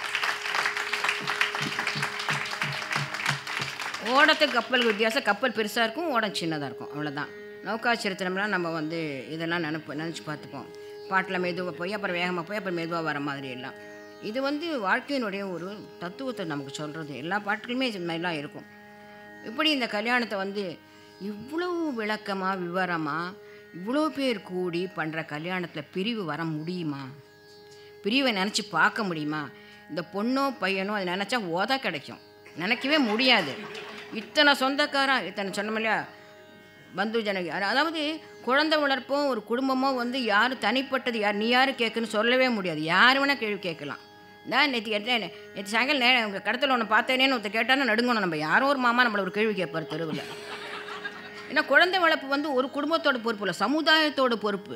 ஓடத்துக்கு கப்பலுக்கு வித்தியாசம் கப்பல் பெருசாக இருக்கும் ஓடம் சின்னதாக இருக்கும் அவ்வளோதான் நௌகா சரித்திரம்லாம் நம்ம வந்து இதெல்லாம் நினப்பு நினச்சி பார்த்துப்போம் பாட்டில் மெதுவாக போய் அப்புறம் வேகமாக போய் அப்புறம் மெதுவாக வர மாதிரி எல்லாம் இது வந்து வாழ்க்கையினுடைய ஒரு தத்துவத்தை நமக்கு சொல்கிறது எல்லா பாட்டுகளுமே இது மாதிரிலாம் இருக்கும் இப்படி இந்த கல்யாணத்தை வந்து இவ்வளோ விளக்கமாக விவரமாக இவ்வளோ பேர் கூடி பண்ணுற கல்யாணத்தில் பிரிவு வர முடியுமா பிரிவை நினச்சி பார்க்க முடியுமா இந்த பொண்ணோ பையனோ அதை நினச்சா உத கிடைக்கும் நினைக்கவே முடியாது இத்தனை சொந்தக்காரன் இத்தனை சொன்னோம் இல்லையா பந்து ஜனகி அதாவது குழந்தை வளர்ப்போம் ஒரு குடும்பமோ வந்து யார் தனிப்பட்டது யார் நீ யார் கேட்குன்னு சொல்லவே முடியாது யார் வேணால் கேள்வி கேட்கலாம் நான் நேற்று கேட்டேன் நேற்று சாயங்காலம் நேரம் உங்கள் கடத்தில் ஒன்று பார்த்தேனேன்னு ஒருத்தர் கேட்டாலும் நடுங்கணும் நம்ம யாரோ ஒரு மாமா நம்மளை ஒரு கேள்வி கேட்பார் தெருவில் ஏன்னா குழந்தை வளர்ப்பு வந்து ஒரு குடும்பத்தோட பொறுப்பு இல்லை சமுதாயத்தோட பொறுப்பு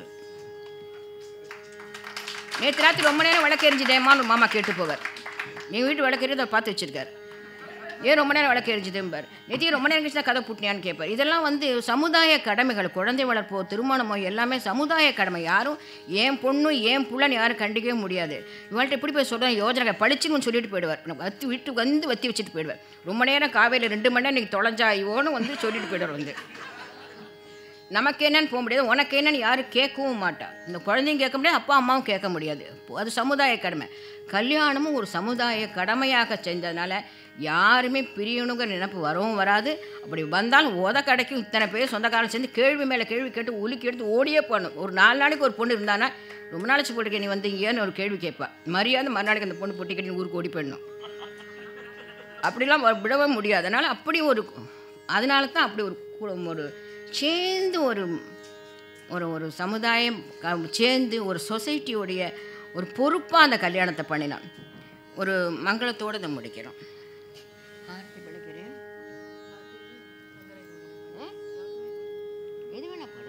நேற்று ராத்திரி ரொம்ப நேரம் விளக்கு எரிஞ்சுட்டேமான்னு மாமா கேட்டு போவார் எங்கள் வீட்டு விளக்கு எரிஞ்சு அதை பார்த்து வச்சிருக்காரு ஏன் ரொம்ப நேரம் விளக்கு எரிஞ்சுதும்பார் நேற்று ரொம்ப நேரம் கழிச்சு தான் கதை புட்டினியான்னு கேட்பார் இதெல்லாம் வந்து சமுதாய கடமைகள் குழந்தை வளர்ப்போ திருமணமோ எல்லாமே சமுதாய கடமை யாரும் ஏன் பொண்ணு ஏன் புள்ளன்னு யாரும் கண்டிக்கவே முடியாது இவள்கிட்ட எப்படி போய் சொல்கிறேன் யோஜனை பளிச்சுன்னு சொல்லிட்டு போயிடுவார் நம்ம வத்தி விட்டு வந்து வத்தி வச்சுட்டு போயிடுவார் ரொம்ப நேரம் காவேரியில் ரெண்டு மணி நேரம் இன்றைக்கி தொலைஞ்சாயோன்னு வந்து சொல்லிட்டு போயிடுவார் வந்து நமக்கு என்னன்னு போக முடியாது உனக்கு என்னன்னு யாரும் கேட்கவும் மாட்டா இந்த குழந்தையும் கேட்க முடியாது அப்பா அம்மாவும் கேட்க முடியாது அது சமுதாய கடமை கல்யாணமும் ஒரு சமுதாய கடமையாக செஞ்சதுனால யாருமே பிரியணுங்கிற நினைப்பு வரவும் வராது அப்படி வந்தாலும் உத கிடைக்கும் இத்தனை பேர் சொந்தக்காரன் சேர்ந்து கேள்வி மேலே கேள்வி கேட்டு உலுக்கி எடுத்து ஓடியே போகணும் ஒரு நாலு நாளைக்கு ஒரு பொண்ணு இருந்தானா ரொம்ப நாளைச்சு போட்டுக்க நீ வந்து இங்கேன்னு ஒரு கேள்வி கேட்பா மரியாதை மறுநாளைக்கு அந்த பொண்ணு பொட்டி கட்டி ஊருக்கு ஓடி போயிடணும் அப்படிலாம் வ- விடவே முடியாது அதனால் அப்படி ஒரு அதனால தான் அப்படி ஒரு கு- ஒரு சேர்ந்து ஒரு ஒரு ஒரு சமுதாயம் க- சேர்ந்து ஒரு சொசைட்டியோடைய ஒரு பொறுப்பாக அந்த கல்யாணத்தை பண்ணினான் ஒரு மங்களத்தோடு இதை முடிக்கிறோம் ஆரத்தி படைக்கிறேன். ஆ? எது வேணா பாடு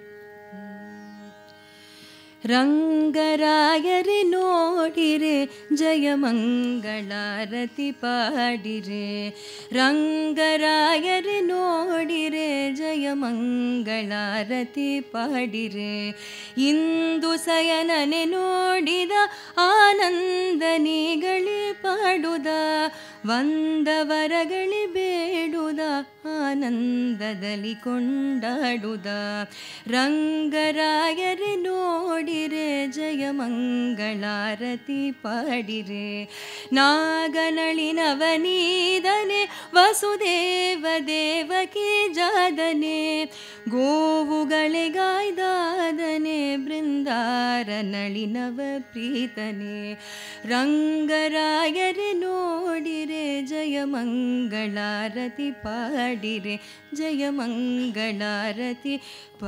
ರಂಗರಾಯರಿ ನೋಡಿರೆ ಜಯ ಮಂಗಳಾರತಿ ಪಾಡಿರೆ ರಂಗರಾಯರಿ ನೋಡಿರೆ ಜಯ ಮಂಗಳಾರತಿ ಪಾಡಿರೆ ಇಂದು ಸಯನನೆ ನೋಡಿದ ಆನಂದನಿಗಳಿ ಪಾಡುದ ವಂದವರಗಳಿ ಬೇಡುದ ಆನಂದದಲ್ಲಿ ಕೊಂಡಾಡುದ ರಂಗರಾಯರಿ ನೋಡಿರೆ ಜಯ ಮಂಗಳಾರತಿ ಪಾಡಿರೆ ನಾಗನಳಿನವನೀದನೆ ವಸುದೇವ ದೇವಕಿ ಜಾದನೆ ಗೋವುಗಳಿಗಾಯ್ದಾದನೆ ಬೃಂದಾರ ನಳಿನವ ಪ್ರೀತನೆ ರಂಗರಾಯರಿ ನೋಡಿರೆ ಜಯ ಮಂಗಳಾರತಿ ಪಾಡಿರೆ ಜಯ ಮಂಗಳಾರತಿ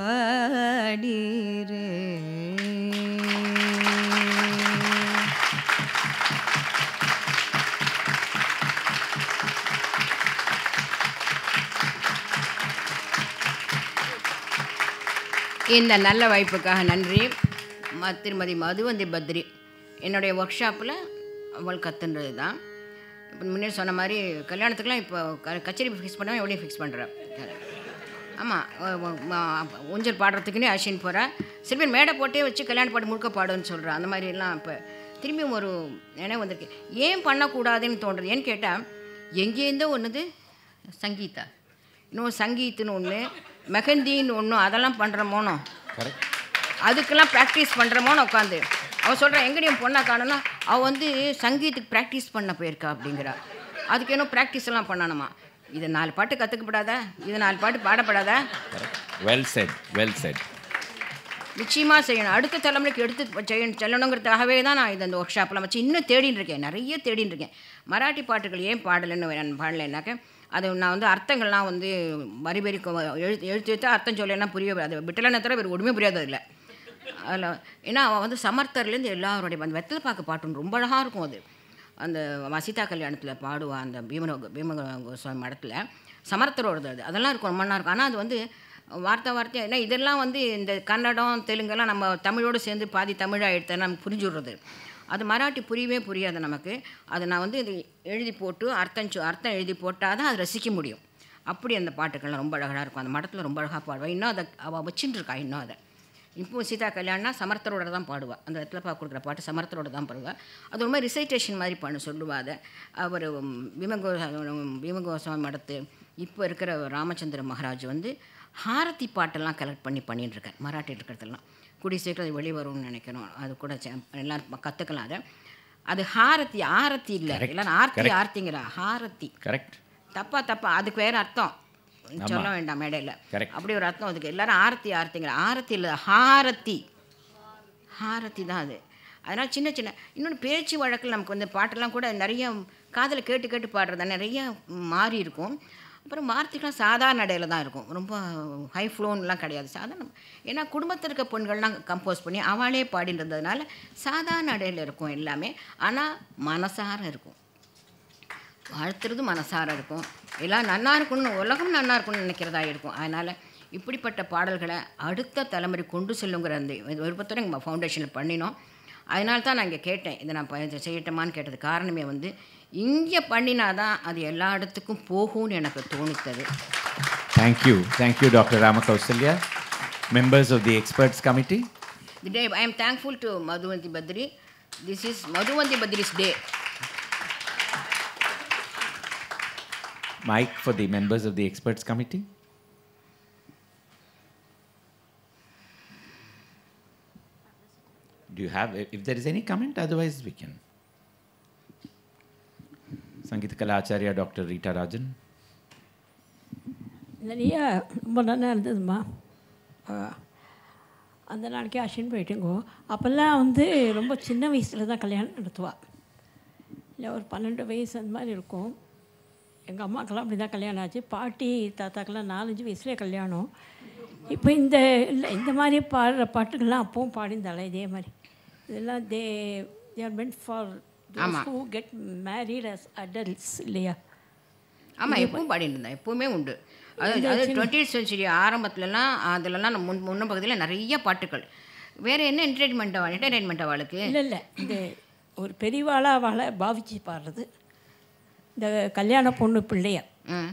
ಪಾಡಿರೆ இந்த நல்ல வாய்ப்புக்காக நன்றி ம திருமதி மதுவந்தி பத்ரி என்னுடைய ஒர்க் ஷாப்பில் அவள் கற்றுன்றது தான் இப்போ முன்னே சொன்ன மாதிரி கல்யாணத்துக்குலாம் இப்போ க கச்சேரி ஃபிக்ஸ் பண்ணால் எப்படியும் ஃபிக்ஸ் பண்ணுறேன் ஆமாம் ஊஞ்சல் பாடுறதுக்குன்னே அஷின் போகிறேன் சில பேர் மேடை போட்டே வச்சு கல்யாண பாட்டு முழுக்க பாடுன்னு சொல்கிறேன் அந்த மாதிரிலாம் இப்போ திரும்பியும் ஒரு நினைவு வந்திருக்கு ஏன் பண்ணக்கூடாதுன்னு தோன்றுறது ஏன்னு கேட்டால் எங்கேருந்தோ ஒன்றுது சங்கீதா இன்னும் சங்கீத்துன்னு ஒன்று மெஹந்தின்னு ஒன்று அதெல்லாம் பண்ணுறமோனோ கரெக்ட் அதுக்கெல்லாம் ப்ராக்டிஸ் பண்ணுறமோன்னு உட்காந்து அவள் சொல்கிறா எங்கடி என் பொண்ணை காணோன்னா அவள் வந்து சங்கீத்துக்கு ப்ராக்டிஸ் பண்ண போயிருக்கா அப்படிங்கிறா அதுக்கு இன்னும் ப்ராக்டிஸ் எல்லாம் பண்ணணுமா இதை நாலு பாட்டு கற்றுக்கப்படாதா இதை நாலு பாட்டு பாடப்படாதா வெல் செட் வெல் செட் நிச்சயமாக செய்யணும் அடுத்த தலைமுறைக்கு எடுத்து செய்யணும் செல்லணுங்கிறதுக்காகவே தான் நான் இது அந்த ஒர்க் ஷாப்பில் வச்சு இன்னும் தேடின்னு இருக்கேன் நிறைய தேடின்னு இருக்கேன் மராட்டி பாட்டுகள் ஏன் பாடலைன்னு நான் பாடலைன்னாக்க அது நான் வந்து அர்த்தங்கள்லாம் வந்து வரி வரி கொ- எழுத்து எழுத்து எழுத்து அர்த்தம் சொல்லலைன்னா புரிய அது விட்டலனை தவிர வேறு ஒன்றுமே புரியாது அதில் அதில் ஏன்னா அவன் வந்து சமர்த்தர்லேருந்து எல்லாருடைய அந்த வெத்தலை பாக்கு பாட்டு ரொம்ப அழகாக இருக்கும் அது அந்த வசிதா கல்யாணத்தில் பாடுவா அந்த பீமன பீம கோஸ்வாமி மடத்தில் சமர்த்தரோடது அது அதெல்லாம் இருக்கும் ரொம்ப நல்லா இருக்கும் ஆனால் அது வந்து வார்த்தை வார்த்தை ஏன்னா இதெல்லாம் வந்து இந்த கன்னடம் தெலுங்கெல்லாம் நம்ம தமிழோடு சேர்ந்து பாதி தமிழாக எடுத்தா நமக்கு புரிஞ்சு விடுறது அது மராட்டி புரியவே புரியாது நமக்கு அதை நான் வந்து இது எழுதி போட்டு அர்த்தம் சொ- அர்த்தம் எழுதி போட்டால் தான் அதை ரசிக்க முடியும் அப்படி அந்த பாட்டுக்கள்லாம் ரொம்ப அழகாக இருக்கும் அந்த மடத்தில் ரொம்ப அழகாக பாடுவாள் இன்னும் அதை அவள் வச்சுட்டு இருக்கா இன்னும் அதை இப்போ சீதா கல்யாணம்னா சமர்த்தரோட தான் பாடுவாள் அந்த இடத்துல பா கொடுக்குற பாட்டு சமர்த்தரோட தான் பாடுவாள் அது ஒரு மாதிரி ரிசைட்டேஷன் மாதிரி பண்ண சொல்லுவா அதை அவர் பீமகோ பீமகோஸ்வாமி மடத்து இப்போ இருக்கிற ராமச்சந்திர மகாராஜ் வந்து ஹாரதி பாட்டெல்லாம் கலெக்ட் பண்ணி பண்ணிட்டு இருக்கார் மராட்டி இருக்கிறதெல்லாம் கூடிய சீக்கிரம் அது வெளியே வரும்னு நினைக்கணும் அது கூட சே- எல்லாரும் கற்றுக்கலாம் அதை அது ஹாரதி ஆரத்தி இல்லை எல்லாம் ஆர்த்தி ஆர்த்திங்கிறா ஹாரதி கரெக்ட் தப்பா தப்பா அதுக்கு வேறு அர்த்தம் சொல்ல வேண்டாம் மேடையில் Correct. அப்படி ஒரு அர்த்தம் அதுக்கு எல்லாரும் ஆரத்தி ஆரத்திங்கிற ஆரத்தி இல்லை ஹாரத்தி ஹாரத்தி தான் அது அதனால் சின்ன சின்ன இன்னொன்று பேச்சு வழக்கில் நமக்கு வந்து பாட்டெல்லாம் கூட நிறைய காதில் கேட்டு கேட்டு பாடுறது நிறைய மாறி இருக்கும் அப்புறம் வார்த்தைகள்லாம் சாதாரண நடையில் தான் இருக்கும் ரொம்ப ஹை ஃப்ளோன்லாம் கிடையாது சாதாரண ஏன்னா குடும்பத்தில் இருக்க பெண்கள்லாம் கம்போஸ் பண்ணி அவளே பாடிட்டு இருந்ததுனால சாதாரண நடையில் இருக்கும் எல்லாமே ஆனால் மனசார இருக்கும் வாழ்த்துறது மனசார இருக்கும் எல்லாம் நன்னா இருக்கணும்னு உலகம் நன்னா இருக்கணும்னு நினைக்கிறதா இருக்கும் அதனால் இப்படிப்பட்ட பாடல்களை அடுத்த தலைமுறை கொண்டு செல்லுங்கிற அந்த விருப்பத்தோட எங்கள் ஃபவுண்டேஷனில் பண்ணினோம் அதனால தான் நான் இங்கே கேட்டேன் இதை நான் ப- இதை செய்யட்டுமான்னு கேட்டது காரணமே வந்து இங்கே பண்ணினாதான் அது எல்லா இடத்துக்கும் போகும்னு எனக்கு தோணித்தது Thank you. Thank you, Dr. Ramakausalya. Members of the experts committee. The day I am thankful to Madhuvanthi Badri this is Madhuvanthi Badri's day Mike for the members of the experts committee. Do you have, if there is any comment, otherwise we can. Sangeeta Kalacharya, Dr. Rita Rajan. நிறைய ரொம்ப நல்லா இருந்ததும்மா ஆ, அந்த நாளைக்கு அஷின் போயிட்டுங்கோ அப்போல்லாம் வந்து ரொம்ப சின்ன வயசில் தான் கல்யாணம் நடத்துவாள் இல்லை ஒரு பன்னெண்டு வயசு அந்த மாதிரி இருக்கும் எங்கள் அம்மாக்கெல்லாம் அப்படி தான் கல்யாணம் ஆச்சு பாட்டி தாத்தாக்கெல்லாம் நாலஞ்சு வயசுலேயே கல்யாணம் இப்போ இந்த இல்லை இந்த மாதிரி பாடுற பாட்டுகள்லாம் அப்பவும் பாடிந்தால இதே மாதிரி இதெல்லாம் they they are meant for who get married as adults இல்லையா ஆமாம் எப்பவும் பாடிட்டு இருந்தேன் எப்பவுமே உண்டு அது அது டுவெண்ட்டி சென்ச்சுரி ஆரம்பத்துலலாம் அதுலலாம் நம்ம முன் முன்ன பகுதியில் நிறைய பாட்டுகள் வேறு என்ன என்டர்டெயின்மெண்ட் என்டர்டெயின்மெண்ட் அவளுக்கு இல்லை இல்லை இந்த ஒரு பெரியவாளாக அவளை பாவிச்சு பாடுறது இந்த கல்யாண பொண்ணு பிள்ளைய ம்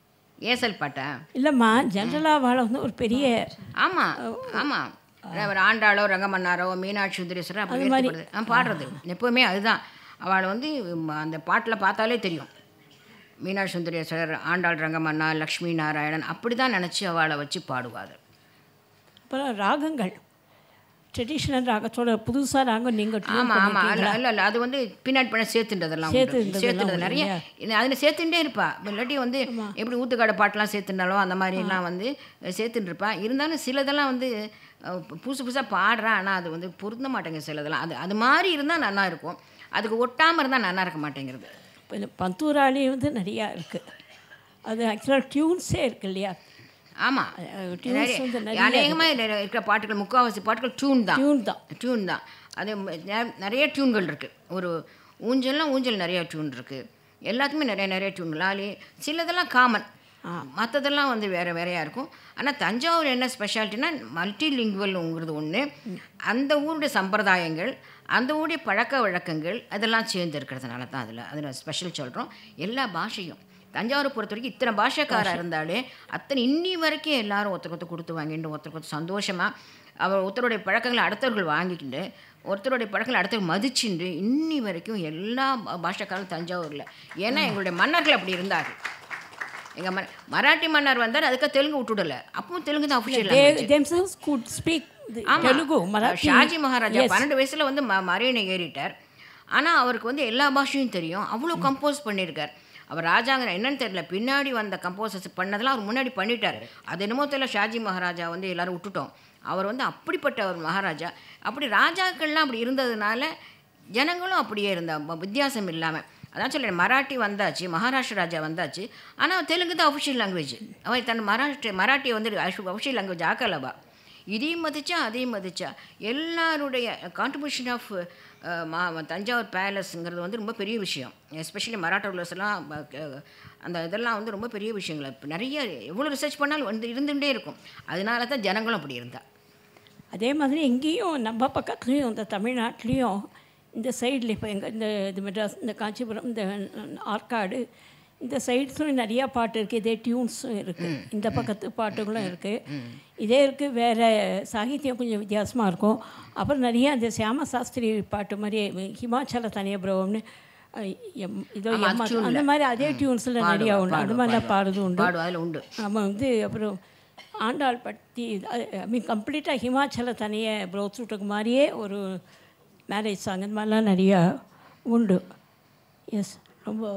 ஏசல் பாட்டா இல்லைம்மா ஜென்ரலாக அவளை வந்து ஒரு பெரிய ஆமாம் ஆமாம் ஒரு ஆண்டாளோ ரங்கமன்னாரோ மீனாட்சி சுந்தரேஸ்வரர் அப்படி எடுத்துக்கிறது. ஆ பாடுறது எப்போவுமே அதுதான் அவளை வந்து ம், அந்த பாட்டில் பார்த்தாலே தெரியும் மீனாட்சி சுந்தரேஸ்வரர் ஆண்டாள் ரங்கமன்னா லக்ஷ்மி நாராயணன் அப்படி தான் நினச்சி அவளை வச்சு பாடுவாள் அப்புறம் ராகங்கள் ட்ரெடிஷ்னல் ராகத்தோட புதுசாக ராகம் நீங்கள் ஆமாம் ஆமாம் இல்லை இல்லை இல்லை அது வந்து பின்னாடி பண்ண சேர்த்துன்றதெல்லாம் உண்டு. சேர்த்துன்றதெல்லாம் சேர்த்துன்றது உண்டு நிறைய இது அதில் சேர்த்துட்டே இருப்பா இல்லாட்டி வந்து எப்படி ஊத்துக்காடு பாட்டெலாம் சேர்த்துனாலும் அந்த மாதிரிலாம் வந்து சேர்த்துட்டு இருப்பா இருந்தாலும் சிலதெல்லாம் வந்து அஹ், புதுசு புதுசாக பாடுறா ஆனால் அது வந்து பொருந்த மாட்டேங்குது சிலதெல்லாம் அது அது மாதிரி இருந்தால் நல்லா இருக்கும் அதுக்கு ஒட்டாமல் இருந்தால் நல்லா இருக்க மாட்டேங்கிறது இப்போ இந்த பந்தூராளி வந்து நிறையா இருக்குது அது ஆக்சுவலாக டியூன்ஸே இருக்கு இல்லையா ஆமாம் அஹ், tunes வந்து நிறைய அநேகமாக இருக்கிற பாட்டுகள் முக்கால்வாசி பாட்டுகள் டியூன் தான் டியூன் தான் டியூன் தான் அது ம- நெ- நிறைய டியூன்கள் இருக்குது ஒரு ஊஞ்சல்னா ஊஞ்சல் நிறைய டியூன் இருக்குது எல்லாத்துக்குமே நிறைய நிறைய டியூன் லாலி சிலதெல்லாம் காமன் மற்றதெல்லாம் வந்து வேறு வேறையாக இருக்கும் ஆனால் தஞ்சாவூர் என்ன ஸ்பெஷாலிட்டினா மல்டி லிங்குவல்ங்கிறது ஒன்று அந்த ஊருடைய சம்பிரதாயங்கள் அந்த ஊருடைய பழக்க வழக்கங்கள் அதெல்லாம் சேர்ந்து இருக்கிறதுனால தான் அதில் அதில் ஸ்பெஷல் சொல்கிறோம் எல்லா பாஷையும் தஞ்சாவூரை பொறுத்த வரைக்கும் இத்தனை பாஷைக்காரா இருந்தாலே அத்தனை இன்னி வரைக்கும் எல்லாரும் ஒருத்தருக்கு ஒருத்தர் கொடுத்து வாங்கிட்டு ஒருத்தருக்கு ஒருத்தர் சந்தோஷமாக அவர் ஒருத்தருடைய பழக்கங்களை அடுத்தவர்கள் வாங்கிக்கிண்டு ஒருத்தருடைய பழக்கங்களை அடுத்தவர்கள் மதிச்சுண்டு இன்னி வரைக்கும் எல்லா பா- பாஷைக்காரரும் தஞ்சாவூரில் ஏன்னா எங்களுடைய மன்னர்கள் அப்படி இருந்தார் எங்கள் ம மராட்டி மன்னர் வந்தார் அதுக்காக தெலுங்கு விட்டுடல அப்பவும் தெலுங்கு தான் official themselves could speak the Telugu Marathi Shahji Maharaja பன்னெண்டு வயசுல வந்து ம மரியணை ஏறிட்டார் ஆனால் அவருக்கு வந்து எல்லா பாஷையும் தெரியும் அவ்வளோ கம்போஸ் பண்ணியிருக்கார் அவர் ராஜாங்கிற என்னன்னு தெரியல பின்னாடி வந்த கம்போசர்ஸ் பண்ணதெல்லாம் அவர் முன்னாடி பண்ணிட்டார் அது என்னமோ தெரியல ஷாஜி மகாராஜா வந்து எல்லாரும் விட்டுட்டோம் அவர் வந்து அப்படிப்பட்ட ஒரு மகாராஜா அப்படி ராஜாக்கள்லாம் அப்படி இருந்ததுனால ஜனங்களும் அப்படியே இருந்தா ம- வித்தியாசம் இல்லாமல் அதான் சொல்கிறேன் மராட்டி வந்தாச்சு மகாராஷ்டிர ராஜா வந்தாச்சு ஆனால் தெலுங்கு தான் அஃபிஷியல் லாங்குவேஜ் அவர் தன் மராஷ்டிர மராட்டியை வந்து அஃபிஷியல் லாங்குவேஜ் ஆக்கலவா இதையும் மதிச்சா அதையும் மதிச்சா எல்லாருடைய கான்ட்ரிபியூஷன் ஆஃப் மா தஞ்சாவூர் பேலஸ்ங்கிறது வந்து ரொம்ப பெரிய விஷயம் எஸ்பெஷலி மராட்டா உள்ளஸ் எல்லாம் ப- க- அந்த இதெல்லாம் வந்து ரொம்ப பெரிய விஷயங்கள் இப்போ நிறைய எவ்வளோ ரிசர்ச் பண்ணாலும் வந்து இருந்துகிட்டே இருக்கும் அதனால தான் ஜனங்களும் அப்படி இருந்தா அதே மாதிரி எங்கேயும் நம்ம பக்கத்துலேயும் இந்த தமிழ்நாட்டிலையும் இந்த சைடில் இப்போ எங்கள் இந்த இது மெட்ராஸ் இந்த காஞ்சிபுரம் இந்த ஆற்காடு இந்த சைட்ஸும் நிறையா பாட்டு இருக்குது இதே டியூன்ஸும் இருக்குது இந்த பக்கத்து பாட்டுகளும் இருக்குது இதே இருக்குது வேறு சாகித்யம் கொஞ்சம் வித்தியாசமாக இருக்கும் அப்புறம் நிறைய அந்த சியாம சாஸ்திரி பாட்டு மாதிரி ஹிமாச்சல தனியபுரம்னு அஹ், எம் இதோ ஆமா, எம்மா tune ல. அந்த மாதிரி அதே டியூன்ஸில் நிறையா உண்டு அந்த மாதிரிலாம் பாடுறது உண்டு பாடு அதில் உண்டு நம்ம வந்து அப்புறம் ஆண்டாள் பற்றி ஐ மீன் கம்ப்ளீட்டாக ஹிமாச்சல தனியை ப்ரோத் சூட்டுக்கு மாதிரியே ஒரு மேரேஜ் சாங் இந்த மாதிரிலாம் நிறையா உண்டு எஸ் ரொம்ப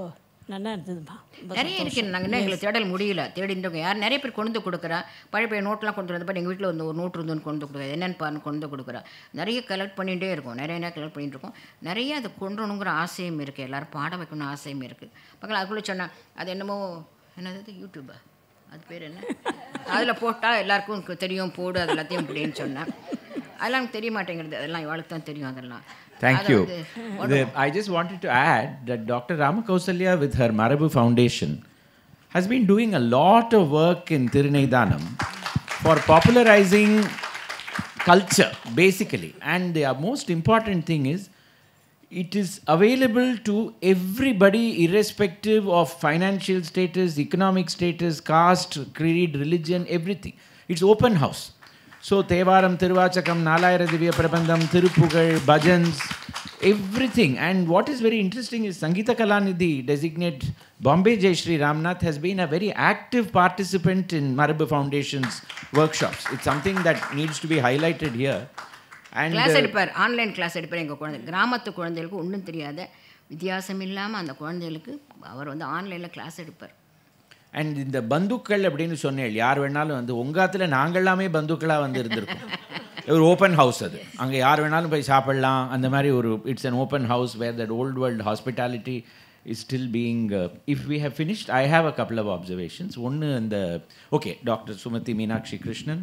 நல்லா இருந்ததுமா ரொம்ப நிறைய இருக்கு நாங்கள் இன்னும் எங்களுக்கு தேடல் முடியல தேடிட்டு யார் நிறைய பேர் கொண்டு வந்து கொடுக்குறா பழைய பழைய நோட்லாம் கொண்டு வந்து எங்கள் வீட்டில் வந்து ஒரு நோட் இருந்துன்னு கொண்டு வந்து கொடுக்குறா என்னென்னு பாருன்னு கொண்டு வந்து கொடுக்குறா நிறைய கலெக்ட் பண்ணிகிட்டே இருக்கும் நிறைய நேரம் கலெக்ட் பண்ணிட்டு இருக்கோம் நிறைய அதை கொண்டு வரணுங்கிற ஆசையும் இருக்குது எல்லாரும் பாட வைக்கணும்னு ஆசையும் இருக்குது பக்கம் அதுக்குள்ளே சொன்னேன் அது என்னமோ என்னது யூடியூபா அது பேர் என்ன அதில் போட்டால் எல்லாருக்கும் கு- தெரியும் போடு அது எல்லாத்தையும் அப்படின்னு சொன்னேன் அதெல்லாம் எனக்கு தெரிய மாட்டேங்கிறது அதெல்லாம் இவாளுக்கு தான் தெரியும் அதெல்லாம் Thank அதை you. வந்து The- I just wanted to add that Dr. Ramakausalya with her Marabu Foundation has been doing a lot of work in Tirunaidanam for popularizing culture, basically. And the most important thing is it is available to everybody irrespective of financial status, economic status, caste, creed, religion, everything. It's open house. So Tevaram, Tiruvachakam, Nalayara Divya Prabandham, Tirupugal, Bhajans, everything. And what is very interesting is Sangeeta Kalanidhi, designate Bombay Jayashri Ramnath, has been a very active participant in Marabu Foundation's workshops. It's something that needs to be highlighted here. And class uh, எடுப்பார் online class எடுப்பார் எங்கள் குழந்தை கிராமத்து குழந்தைகளுக்கு ஒன்றும் தெரியாத வித்தியாசம் இல்லாமல் அந்த குழந்தைகளுக்கு அவர் வந்து ஆன்லைனில் கிளாஸ் எடுப்பார் அண்ட் இந்த பந்துக்கள் அப்படின்னு சொன்னேன் யார் வேணாலும் வந்து உங்காத்துல நாங்கள்லாமே பந்துக்களாக வந்து இருந்திருக்கோம் ஒரு ஓப்பன் ஹவுஸ் அது அங்கே யார் வேணாலும் போய் சாப்பிடலாம் அந்த மாதிரி ஒரு it's an open house where that old world hospitality is still being if we have finished I have a couple of observations ஒன்று அந்த ஓகே டாக்டர் சுமதி மீனாட்சி கிருஷ்ணன்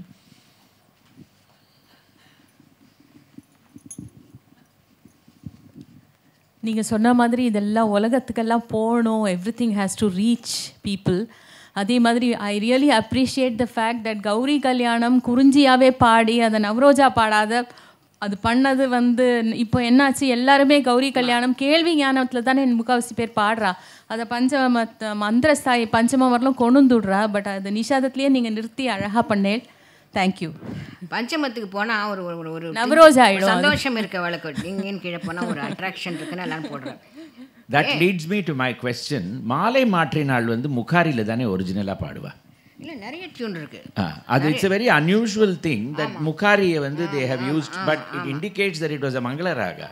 நீங்கள் சொன்ன மாதிரி இதெல்லாம் உலகத்துக்கெல்லாம் போகணும் everything has to reach people அதே மாதிரி I really appreciate the fact that Gowri Kalyanam குறிஞ்சியாவே பாடி அதை நவரோஜா பாடாத அது பண்ணது வந்து இப்போ என்னாச்சு எல்லாருமே கௌரி கல்யாணம் கேள்வி ஞானத்தில் தானே முக்கால்வாசி பேர் பாடுறா அதை பஞ்சம மந்திரஸ்தாயி பஞ்சமம் வரலும் கொண்டு வந்துடுறா பட் அது நிஷாதத்துலேயே நீங்கள் நிறுத்தி அழகாக பண்ணேன் தேங்க்யூ பஞ்சமத்துக்கு போனால் ஒரு ஒரு- ஒரு ஒரு நவரோஜா ஒரு ஆயிடும் அது. சந்தோஷம் இருக்கு அவளுக்கு இங்கேன்னு கீழே போனால் ஒரு அட்ராக்ஷன் இருக்குன்னு எல்லாரும் போடுறேன் that leads me to my question மாலை மாற்றினாள் வந்து முக்காரியில் தானே ஒரிஜினலாக பாடுவா இல்லை நிறைய டியூன் இருக்கு Ah, அது it's a very unusual thing that முக்காரியை வந்து they have used but it indicates that it was a மங்கள ராகா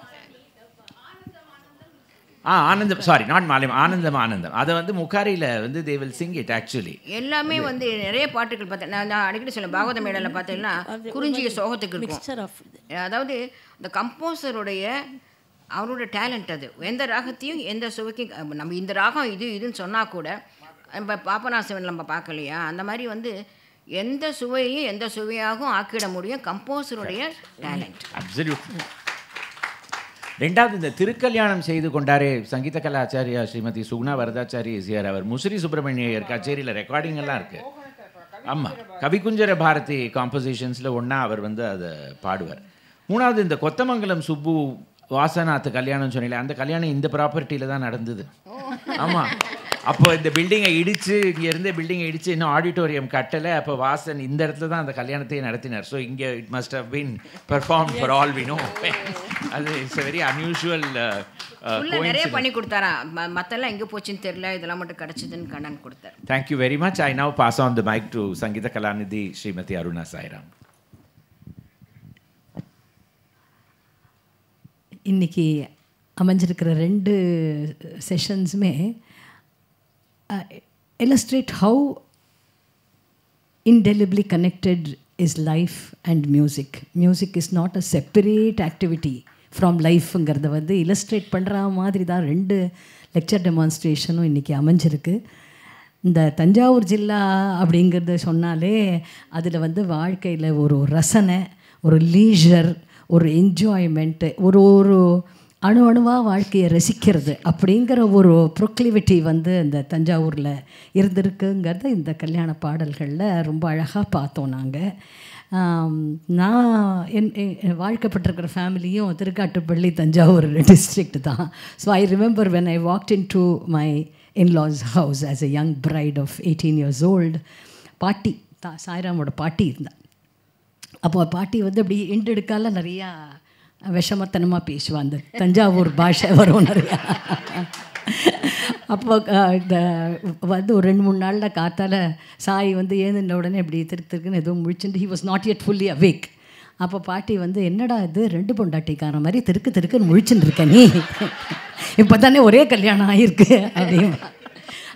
ஆ ஆனந்தம் சாரி நாட் மாலியம் ஆனந்தம் ஆனந்தம் அதை வந்து முக்காரியில் வந்து they will sing it actually எல்லாமே வந்து நிறைய பாட்டுகள் பார்த்தேன் நான் நான் அடிக்கடி சொல்ல பாகவத மேடையில் பார்த்தீங்கன்னா குறிஞ்சிய சோகத்துக்கு இருக்கும் மிக்சர் ஆஃப் அதாவது இந்த கம்போசருடைய அவரோட டேலண்ட் அது எந்த ராகத்தையும் எந்த சுவைக்கும் அஹ் நம்ம இந்த ராகம் இது இதுன்னு சொன்னால் கூட நம்ம பாப்பநாசவன் நம்ம பார்க்கலையா அந்த மாதிரி வந்து எந்த சுவையையும் எந்த சுவையாகவும் ஆக்கிட முடியும் கம்போசருடைய டேலண்ட் அப்சல்யூட் ரெண்டாவது இந்த திருக்கல்யாணம் செய்து கொண்டாரே சங்கீத கலாச்சாரியா ஸ்ரீமதி சுகுணா வரதாச்சாரி இசியார் அவர் முசிறி சுப்பிரமணியர் கச்சேரியில் ரெக்கார்டிங் எல்லாம் இருக்கு ஆமாம் கவிகுஞ்சர பாரதி காம்போசிஷன்ஸில் ஒன்றா அவர் வந்து அதை பாடுவார் மூணாவது இந்த கொத்தமங்கலம் சுப்பு வாசநாத் கல்யாணம் சொன்னீங்களே அந்த கல்யாணம் இந்த ப்ராப்பர்ட்டியில் தான் நடந்தது ஆமாம் அப்போ இந்த பில்டிங்கை இடித்து இங்கே இருந்த பில்டிங்கை இடித்து இன்னும் ஆடிட்டோரியம் கட்டலை அப்போ வாசன் இந்த இடத்துல தான் அந்த கல்யாணத்தையே நடத்தினார் ஸோ இங்கே it must have been perform for all we know அது இட்ஸ் வெரி அன்யூஷுவல் உள்ள நிறைய பண்ணி கொடுத்தாரா ம- மத்தெல்லாம் எங்கே போச்சுன்னு தெரியல இதெல்லாம் மட்டும் கிடச்சிதுன்னு கண்ணன் கொடுத்தார் Thank you very much. I now pass on the mic to Sangeeta Kalanidhi, Srimati Aruna Sairam. இன்னைக்கு அமைஞ்சிருக்கிற ரெண்டு செஷன்ஸுமே illustrate how indelibly connected is life and music. Music is not a separate activity from லைஃப்ங்கிறத வந்து illustrate பண்ணுற மாதிரி தான் ரெண்டு lecture டெமான்ஸ்ட்ரேஷனும் இன்றைக்கி அமைஞ்சிருக்கு இந்த தஞ்சாவூர் ஜில்லா அப்படிங்கிறத சொன்னாலே அதில் வந்து வாழ்க்கையில் ஒரு ரசனை ஒரு லீஷர் ஒரு என்ஜாய்மெண்ட்டு ஒரு ஒரு அணு அணுவாக வாழ்க்கையை ரசிக்கிறது அப்படிங்கிற ஒரு ப்ரொக்ளிவிட்டி வந்து இந்த தஞ்சாவூரில் இருந்திருக்குங்கிறத இந்த கல்யாண பாடல்களில் ரொம்ப அழகாக பார்த்தோம் நாங்கள் நான் என் என் வாழ்க்கப்பட்டிருக்கிற ஃபேமிலியும் திருக்காட்டுப்பள்ளி தஞ்சாவூர் டிஸ்ட்ரிக்ட் தான் so I remember when I walked in to my in-laws house as a young bride of eighteen years old பாட்டி தா சாய்ராமோட பாட்டி இருந்தா அப்போ பாட்டி வந்து அப்படி இண்டெடுக்கால நிறையா விஷமத்தனமாக பேசுவா அந்த தஞ்சாவூர் பாஷை வரும் நிறையா அப்போ அஹ், இந்த வந்து ஒரு ரெண்டு மூணு நாளில் காத்தால சாய் வந்து ஏந்துட்ட உடனே இப்படி திருக்கு திருக்குன்னு ஏதோ முழிச்சுட்டு he was not yet fully awake அப்போ பாட்டி வந்து என்னடா இது ரெண்டு பொண்டாட்டிக்கார மாதிரி திருக்கு திருக்குன்னு முழிச்சுட்டு இருக்க நீ இப்போ தானே ஒரே கல்யாணம் ஆகிருக்கு அப்படின்னு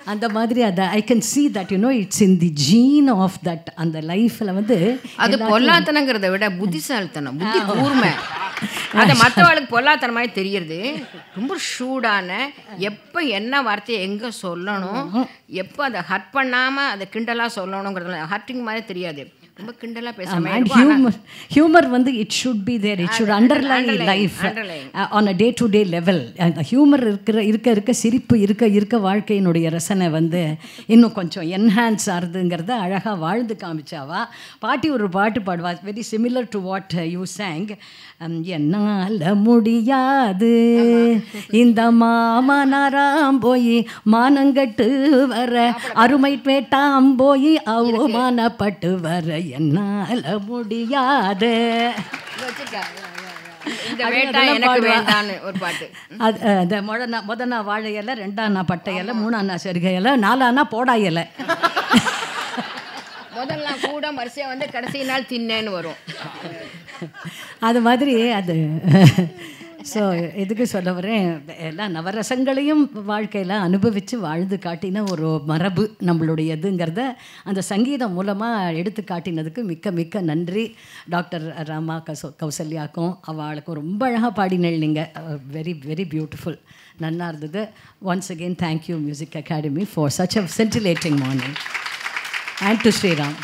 அந்த மாதிரி அதை I can see that you know it's in the gene of that அந்த லைஃப்பில் வந்து அது பொல்லாத்தனங்கிறத விட புத்திசாலித்தனம் புத்தி கூர்மை அது மற்றவளுக்கு பொல்லாத்தனமாய் தெரியறது ரொம்ப ஷூடான எப்போ என்ன வார்த்தையை எங்கே சொல்லணும் எப்போ அதை ஹர்ட் பண்ணாமல் அதை கிண்டலாக சொல்லணுங்கிறதுல ஹர்ட்டிங் மாதிரி தெரியாது ரொம்ப கிண்டலாக பேசாம அண்ட் இருக்கும். ஆனா- ஹியூமர் ஹியூமர் வந்து it should be there it should underline underline, life underline. On a day to day level அந்த ஹியூமர் இருக்கிற இருக்க இருக்க சிரிப்பு இருக்க இருக்க வாழ்க்கையினுடைய ரசனை வந்து இன்னும் கொஞ்சம் என்ஹான்ஸ் ஆகுதுங்கிறத அழகாக வாழ்ந்து காமிச்சாவா பாட்டி ஒரு பாட்டு பாடுவா very similar to what you sang என்னால் முடியாது இந்த மாமனாராம் போய் மானங்கட்டு வர அருமை பேட்டாம் போய் அவமானப்பட்டு வர என்னால் முடியாது இந்த அது வேட்டா அதெல்லாம் எனக்கு பாடுவா. வேண்டான்னு ஒரு பாட்டு அது அஹ், இந்த முதனா முதனா வாழை இலை ரெண்டானா பட்டை இலை மூணானா செருகை இலை நாலானா போடா இலை முதல்ல கூட வரிசையா வந்து கடைசி நாள் தின்னேன்னு வரும் அது மாதிரி அது ஸோ எதுக்கு சொல்ல வரேன் எல்லா நவரசங்களையும் வாழ்க்கையில் அனுபவித்து வாழ்ந்து காட்டின ஒரு மரபு நம்மளுடையதுங்கிறத அந்த சங்கீதம் மூலமாக எடுத்து காட்டினதுக்கு மிக்க மிக்க நன்றி டாக்டர் ராமா கசோ கௌசல்யாக்கும் அவளுக்கும் ரொம்ப அழகாக பாடினேள் நீங்கள் வெரி வெரி பியூட்டிஃபுல் நன்னா இருந்தது once again thank you music academy for such a scintillating morning and to Sriram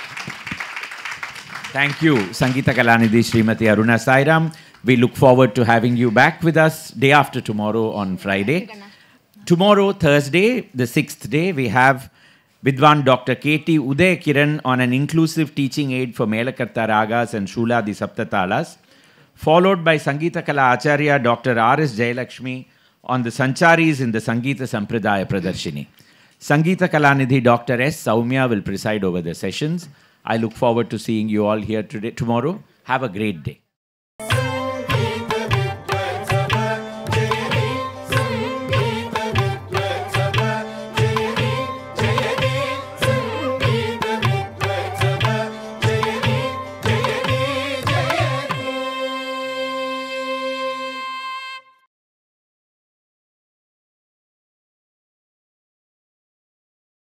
Thank you, Sangeeta Kalanidhi Srimati Aruna Sairam. We look forward to having you back with us day after tomorrow on Friday. Tomorrow, Thursday, the sixth day, we have Vidwan Dr. K.T. Uday Kiran on an inclusive teaching aid for Melakarta Ragas and Shula the Saptatalas, followed by Sangeeta Kala Acharya Dr. R.S. Jayalakshmi on the Sancharis in the Sangeeta Sampradaya Pradarshini. Sangeeta Kalanidhi Dr. S. Saumya will preside over the sessions. I look forward to seeing you all here today, tomorrow. Have a great day.